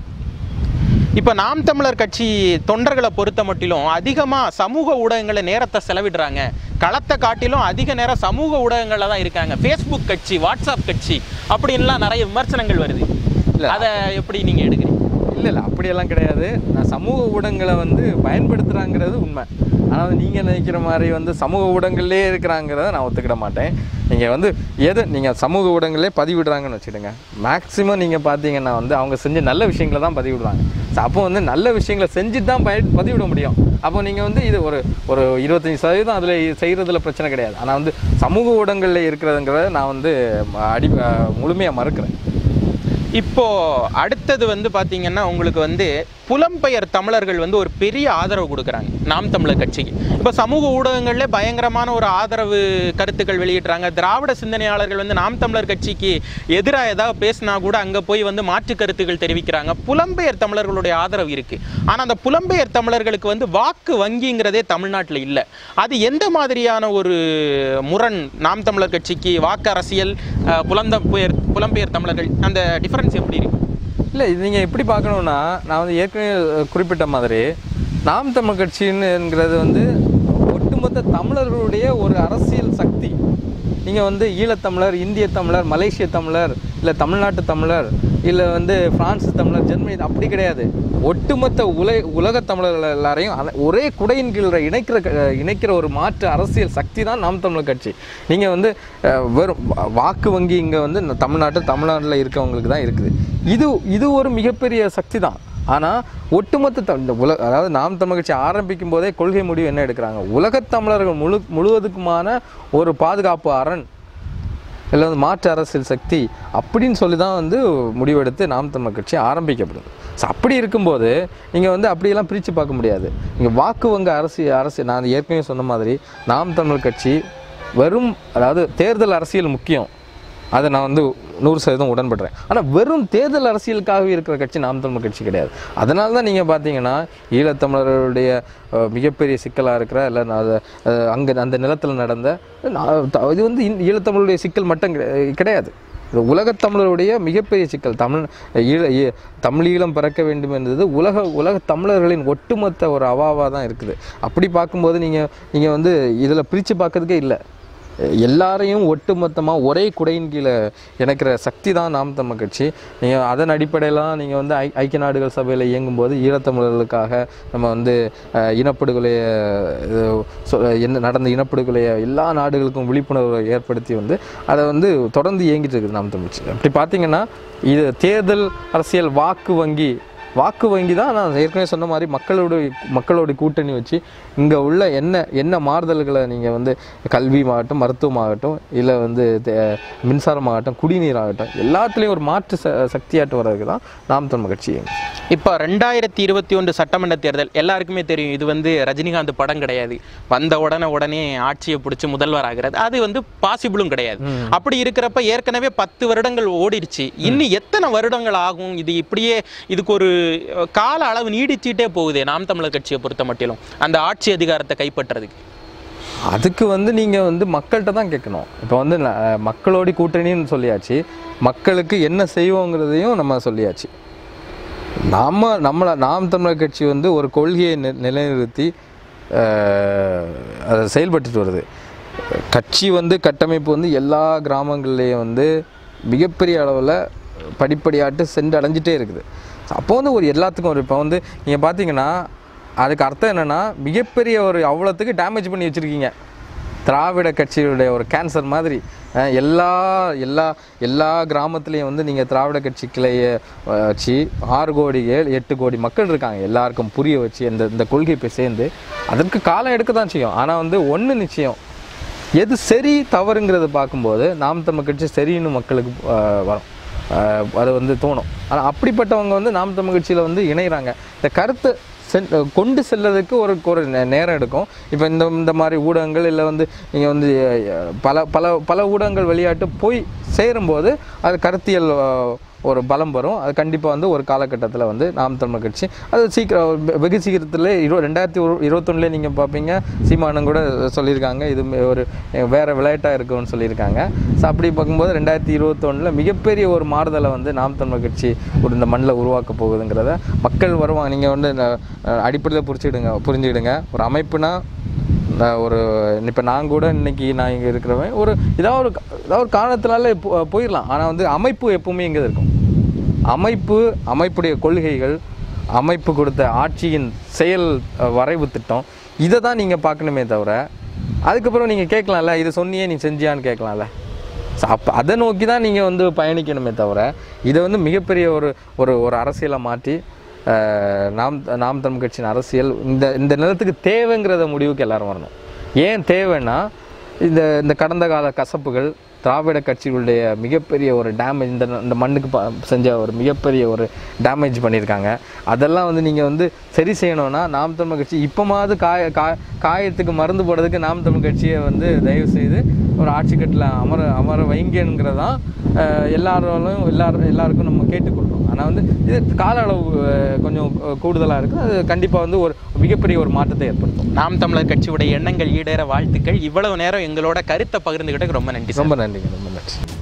இப்போ நாம் தமிழர் கட்சி தொண்டர்களை பொறுத்த மட்டிலும் அதிகமாக சமூக ஊடகங்களை நேரத்தை செலவிடுறாங்க களத்தை காட்டிலும் அதிக நேரம் சமூக ஊடகங்களில் தான் இருக்காங்க ஃபேஸ்புக் கட்சி வாட்ஸ்அப் கட்சி அப்படின்லாம் நிறைய விமர்சனங்கள் வருது
இல்ல.
அதை எப்படி நீங்கள் எடுக்கிறீங்க
இல்லை இல்லை அப்படியெல்லாம் கிடையாது நான் சமூக ஊடகங்களை வந்து பயன்படுத்துகிறாங்கிறது உண்மை ஆனால் நீங்கள் நினைக்கிற மாதிரி வந்து சமூக ஊடகங்கள்லேயே இருக்கிறாங்கிறத நான் ஒத்துக்கிட மாட்டேன் நீங்கள் வந்து எது நீங்கள் சமூக ஊடகங்களே பதிவிடுறாங்கன்னு வச்சுடுங்க மேக்ஸிமம் நீங்கள் பார்த்தீங்கன்னா வந்து அவங்க செஞ்ச நல்ல விஷயங்களை தான் பதிவிடுவாங்க ஸோ அப்போ வந்து நல்ல விஷயங்களை செஞ்சுட்டு தான் பய பதிவிட முடியும் அப்போ நீங்கள் வந்து இது ஒரு ஒரு இருபத்தஞ்சி சதவீதம் அதில் செய்கிறதுல பிரச்சனை கிடையாது ஆனால் வந்து சமூக ஊடகங்களில் இருக்கிறதுங்கிறத நான் வந்து அடி முழுமையாக மறுக்கிறேன்
இப்போ அடுத்தது வந்து பாத்தீங்கன்னா உங்களுக்கு வந்து புலம்பெயர் தமிழர்கள் வந்து ஒரு பெரிய ஆதரவு கொடுக்குறாங்க நாம் தமிழர் கட்சிக்கு இப்போ சமூக ஊடகங்கள்ல பயங்கரமான ஒரு ஆதரவு கருத்துக்கள் வெளியிடுறாங்க திராவிட சிந்தனையாளர்கள் வந்து நாம் தமிழர் கட்சிக்கு எதிராக ஏதாவது பேசினா கூட அங்கே போய் வந்து மாற்று கருத்துக்கள் தெரிவிக்கிறாங்க புலம்பெயர் தமிழர்களுடைய ஆதரவு இருக்கு ஆனால் அந்த புலம்பெயர் தமிழர்களுக்கு வந்து வாக்கு வங்கிங்கிறதே தமிழ்நாட்டில் இல்லை அது எந்த மாதிரியான ஒரு முரண் நாம் தமிழர் கட்சிக்கு வாக்கு அரசியல் அஹ், புலந்தம்பெயர் புலம்பெயர் தமிழர்கள் அந்த டிஃபரன்ஸ் எப்படி இருக்கு
இல்லை இது நீங்கள் எப்படி பார்க்கணுன்னா நான் வந்து ஏற்கனவே அஹ், குறிப்பிட்ட மாதிரி நாம் தமிழ் கட்சின்னுங்கிறது வந்து ஒட்டுமொத்த தமிழர்களுடைய ஒரு அரசியல் சக்தி நீங்கள் வந்து ஈழத்தமிழர் இந்திய தமிழர் மலேசிய தமிழர் இல்லை தமிழ்நாட்டு தமிழர் இல்லை வந்து பிரான்ஸ் தமிழர் ஜெர்மனி அப்படி கிடையாது ஒட்டுமொத்த உல உலக தமிழர்கள் எல்லாரையும் அந்த ஒரே குடையின் கீழ இணைக்கிற க- இணைக்கிற ஒரு மாற்று அரசியல் சக்தி தான் நாம் தமிழர் கட்சி நீங்கள் வந்து அஹ், வெறும் வா- வாக்கு வங்கி இங்கே வந்து இந்த தமிழ்நாட்டு தமிழ்நாட்டில் இருக்கவங்களுக்கு தான் இருக்குது இது இது ஒரு மிகப்பெரிய சக்தி தான் ஆனால் ஒட்டுமொத்த த- இந்த உல அதாவது நாம் தமிழ் கட்சி ஆரம்பிக்கும் போதே கொள்கை முடிவு என்ன எடுக்கிறாங்க உலகத் தமிழர்கள் முழு முழுவதுக்குமான ஒரு பாதுகாப்பு அரண் இல்லை வந்து மாற்று அரசியல் சக்தி அப்படின்னு சொல்லி தான் வந்து முடிவெடுத்து நாம் தமிழ் கட்சி ஆரம்பிக்கப்படுது ஸோ அப்படி இருக்கும்போது நீங்கள் வந்து அப்படியெல்லாம் பிரித்து பார்க்க முடியாது நீங்கள் வாக்கு வங்க அரசியல் அரசியல் நான் ஏற்கனவே சொன்ன மாதிரி நாம் தமிழ் கட்சி வெறும் அதாவது தேர்தல் அரசியல் முக்கியம் அதை நான் வந்து நூறு சதவீதம் உடன்படுறேன் ஆனால் வெறும் தேர்தல் அரசியலுக்காகவே இருக்கிற கட்சி நாம் தமிழ் கட்சி கிடையாது அதனால தான் நீங்கள் பார்த்தீங்கன்னா ஈழத்தமிழர்களுடைய அஹ், மிகப்பெரிய சிக்கலாக இருக்கிற இல்லை அங்கே அந்த நிலத்தில் நடந்த நான் த- இது வந்து இந்த ஈழத்தமிழருடைய சிக்கல் மட்டும் கிடை- கிடையாது இது உலகத் தமிழருடைய மிகப்பெரிய சிக்கல் தமிழ் ஈழ ஈ- தமிழீழம் பிறக்க வேண்டும் என்பது உலக உலக தமிழர்களின் ஒட்டுமொத்த ஒரு அவாவாக தான் இருக்குது அப்படி பார்க்கும்போது நீங்கள் நீங்கள் வந்து இதில் பிரித்து பார்க்கறதுக்கே இல்லை எல்லாரையும் ஒட்டுமொத்தமாக ஒரே குடையின் கீழே இணைக்கிற சக்தி தான் நாம் தமிழ் கட்சி நீங்கள் அதன் அடிப்படையிலாம் நீங்கள் வந்து ஐ ஐக்கிய நாடுகள் சபையில் இயங்கும்போது ஈழத்தமிழர்களுக்காக நம்ம வந்து அஹ், இனப்படுகொலையை இது, சொ- என்ன நடந்த இனப்படுகொலையை எல்லா நாடுகளுக்கும் விழிப்புணர்வை ஏற்படுத்தி வந்து அதை வந்து தொடர்ந்து இயங்கிட்டு இருக்குது நாம் தமிழ் கட்சி அப்படி பார்த்தீங்கன்னா இது தேர்தல் அரசியல் வாக்கு வங்கி வாக்கு வங்கி தான் நான் ஏற்கனவே சொன்ன மாதிரி மக்களோட மக்களோட கூட்டணி வச்சு இங்கே உள்ள என்ன என்ன மாறுதல்களை நீங்கள் வந்து கல்வியாகட்டும் மருத்துவமாகட்டும் இல்லை வந்து தே- மின்சாரமாகட்டும் குடிநீர் ஆகட்டும் எல்லாத்துலேயும் ஒரு மாற்று ச சக்தியாட்டு வர்றதுக்கு தான் நாம் தமிழ் கட்சி இயங்குது.
இப்போ ரெண்டாயிரத்தி இருபத்தி ஒன்று சட்டமன்ற தேர்தல் எல்லாருக்குமே தெரியும் இது வந்து ரஜினிகாந்த் படம் கிடையாது வந்த உடனே உடனே ஆட்சியை பிடிச்சி முதல்வர் ஆகிறது அது வந்து பாசிபிளும் கிடையாது அப்படி இருக்கிறப்ப ஏற்கனவே பத்து வருடங்கள் ஓடிடுச்சு இன்னும் எத்தனை வருடங்கள் ஆகும் இது இப்படியே இதுக்கு ஒரு அஹ், கால அளவு நீடிச்சிட்டே போகுதே நாம் தமிழர் கட்சியை பொறுத்த மட்டிலும் அந்த ஆட்சி அதிகாரத்தை கைப்பற்றுறதுக்கு
அதுக்கு வந்து நீங்கள் வந்து மக்கள்கிட்ட தான் கேட்கணும் இப்போ வந்து ந- மக்களோட கூட்டணின்னு சொல்லியாச்சு மக்களுக்கு என்ன செய்வோங்கிறதையும் நம்ம சொல்லியாச்சு நம்ம நம்மளை நாம் தமிழர் கட்சி வந்து ஒரு கொள்கையை நி- நிலைநிறுத்தி அஹ், அதை செயல்பட்டுட்டு வருது கட்சி வந்து கட்டமைப்பு வந்து எல்லா கிராமங்கள்லேயும் வந்து மிகப்பெரிய அளவில் படிப்படியாட்டு சென்று அடைஞ்சிட்டே இருக்குது அப்போ வந்து ஒரு எல்லாத்துக்கும் ஒரு இப்போ வந்து நீங்கள் பார்த்தீங்கன்னா அதுக்கு அர்த்தம் என்னென்னா மிகப்பெரிய ஒரு அவ்வளோத்துக்கு டேமேஜ் பண்ணி வச்சுருக்கீங்க திராவிட கட்சியுடைய ஒரு கேன்சர் மாதிரி அஹ், எல்லா எல்லா எல்லா கிராமத்துலேயும் வந்து நீங்கள் திராவிட கட்சி கிளையை அஹ், வச்சு ஆறு கோடி ஏழு எட்டு கோடி மக்கள் இருக்காங்க எல்லாருக்கும் புரிய வச்சு இந்த இந்த கொள்கை போய் சேர்ந்து அதற்கு காலம் எடுக்க தான் செய்யும் ஆனால் வந்து ஒன்று நிச்சயம் எது சரி தவறுங்கிறத பார்க்கும்போது நாம் தமிழ் கட்சி சரின்னு மக்களுக்கு அஹ், வரும் அஹ், அது வந்து தோணும் ஆனால் அப்படிப்பட்டவங்க வந்து நாம் தமிழ் கட்சியில் வந்து இணைகிறாங்க இந்த கருத்தை சென் கொண்டு செல்றதுக்கு ஒரு ஒரு நே- நேரம் எடுக்கும் இப்போ இந்த இந்த மாதிரி ஊடகங்கள் இல்லை வந்து நீங்கள் வந்து அஹ், பல பல பல ஊடகங்கள் வெளியாட்டு போய் சேரும்போது அது கருத்தியல் அஹ், ஒரு பலம் வரும் அது கண்டிப்பாக வந்து ஒரு காலகட்டத்தில் வந்து நாம் தமிழ் கட்சி அது சீக்கிரம் வெ- வெகு சீக்கிரத்தில் இரு ரெண்டாயிரத்தி ஒரு இருபத்தொன்னுலேயே நீங்கள் பார்ப்பீங்க சீமானம் கூட சொல்லியிருக்காங்க இது மே- ஒரு அஹ், வேற விளையாட்டாக இருக்கும்னு சொல்லியிருக்காங்க ஸோ அப்படி பார்க்கும்போது ரெண்டாயிரத்தி இருபத்தொன்னில் மிகப்பெரிய ஒரு மாறுதலை வந்து நாம் தமிழ் கட்சி ஒரு இந்த மண்ணில் உருவாக்க போகுதுங்கிறத மக்கள் வருவாங்க நீங்கள் வந்து அடிப்படையில் புரிச்சுக்கிடுங்க புரிஞ்சுக்கிடுங்க ஒரு அமைப்புனா நான் ஒரு இப்போ நான் கூட இன்னைக்கு நான் இங்கே இருக்கிறவன் ஒரு ஏதாவது ஒரு ஏதாவது ஒரு காரணத்தினால போ- போயிடலாம் ஆனால் வந்து அமைப்பு எப்பவுமே இங்கே இருக்கும் அமைப்பு அமைப்புடைய கொள்கைகள் அமைப்பு கொடுத்த ஆட்சியின் செயல் அஹ், வரைவு திட்டம் இதை தான் நீங்கள் பார்க்கணுமே தவிர அதுக்கப்புறம் நீங்கள் கேட்கலாம்ல இது சொன்னியே நீ செஞ்சியான்னு கேட்கலாம்ல ஸோ அப்போ அதை நோக்கி தான் நீங்கள் வந்து பயணிக்கணுமே தவிர இதை வந்து மிகப்பெரிய ஒரு ஒரு ஒரு அரசியலை மாற்றி அஹ், நாம் நாம் தமிழ் கட்சியின் அரசியல் இந்த இந்த நிலத்துக்கு தேவைங்கிறத முடிவுக்கு எல்லாரும் வரணும் ஏன் தேவைன்னா இந்த இந்த கடந்த கால கசப்புகள் திராவிட கட்சிகளுடைய மிகப்பெரிய ஒரு டேமேஜ் இந்த இந்த மண்ணுக்கு ப- செஞ்ச ஒரு மிகப்பெரிய ஒரு டேமேஜ் பண்ணியிருக்காங்க அதெல்லாம் வந்து நீங்கள் வந்து சரி செய்யணும்னா நாம் தமிழ் கட்சி இப்போமாவது காய கா காயத்துக்கு மருந்து போடுறதுக்கு நாம் தமிழ் கட்சியை வந்து தயவு செய்து ஒரு ஆட்சி கட்டில் அமர அமர வைங்கங்கிறதான் எல்லாரும் எல்லாரும் எல்லாருக்கும் நம்ம கேட்டுக்கொள்கிறோம் ஆனால் வந்து இது கால அளவு அஹ், கொஞ்சம் கூடுதலாக இருக்குது அது கண்டிப்பாக வந்து ஒரு மிகப்பெரிய ஒரு மாற்றத்தை ஏற்படுத்தும்
நாம் தமிழர் கட்சியுடைய எண்ணங்கள் ஈடேற வாழ்த்துக்கள் இவ்வளவு நேரம் எங்களோட கருத்தை பகிர்ந்துக்கிட்டதுக்கு ரொம்ப நன்றி சார்
ரொம்ப நன்றிங்க ரொம்ப நன்றி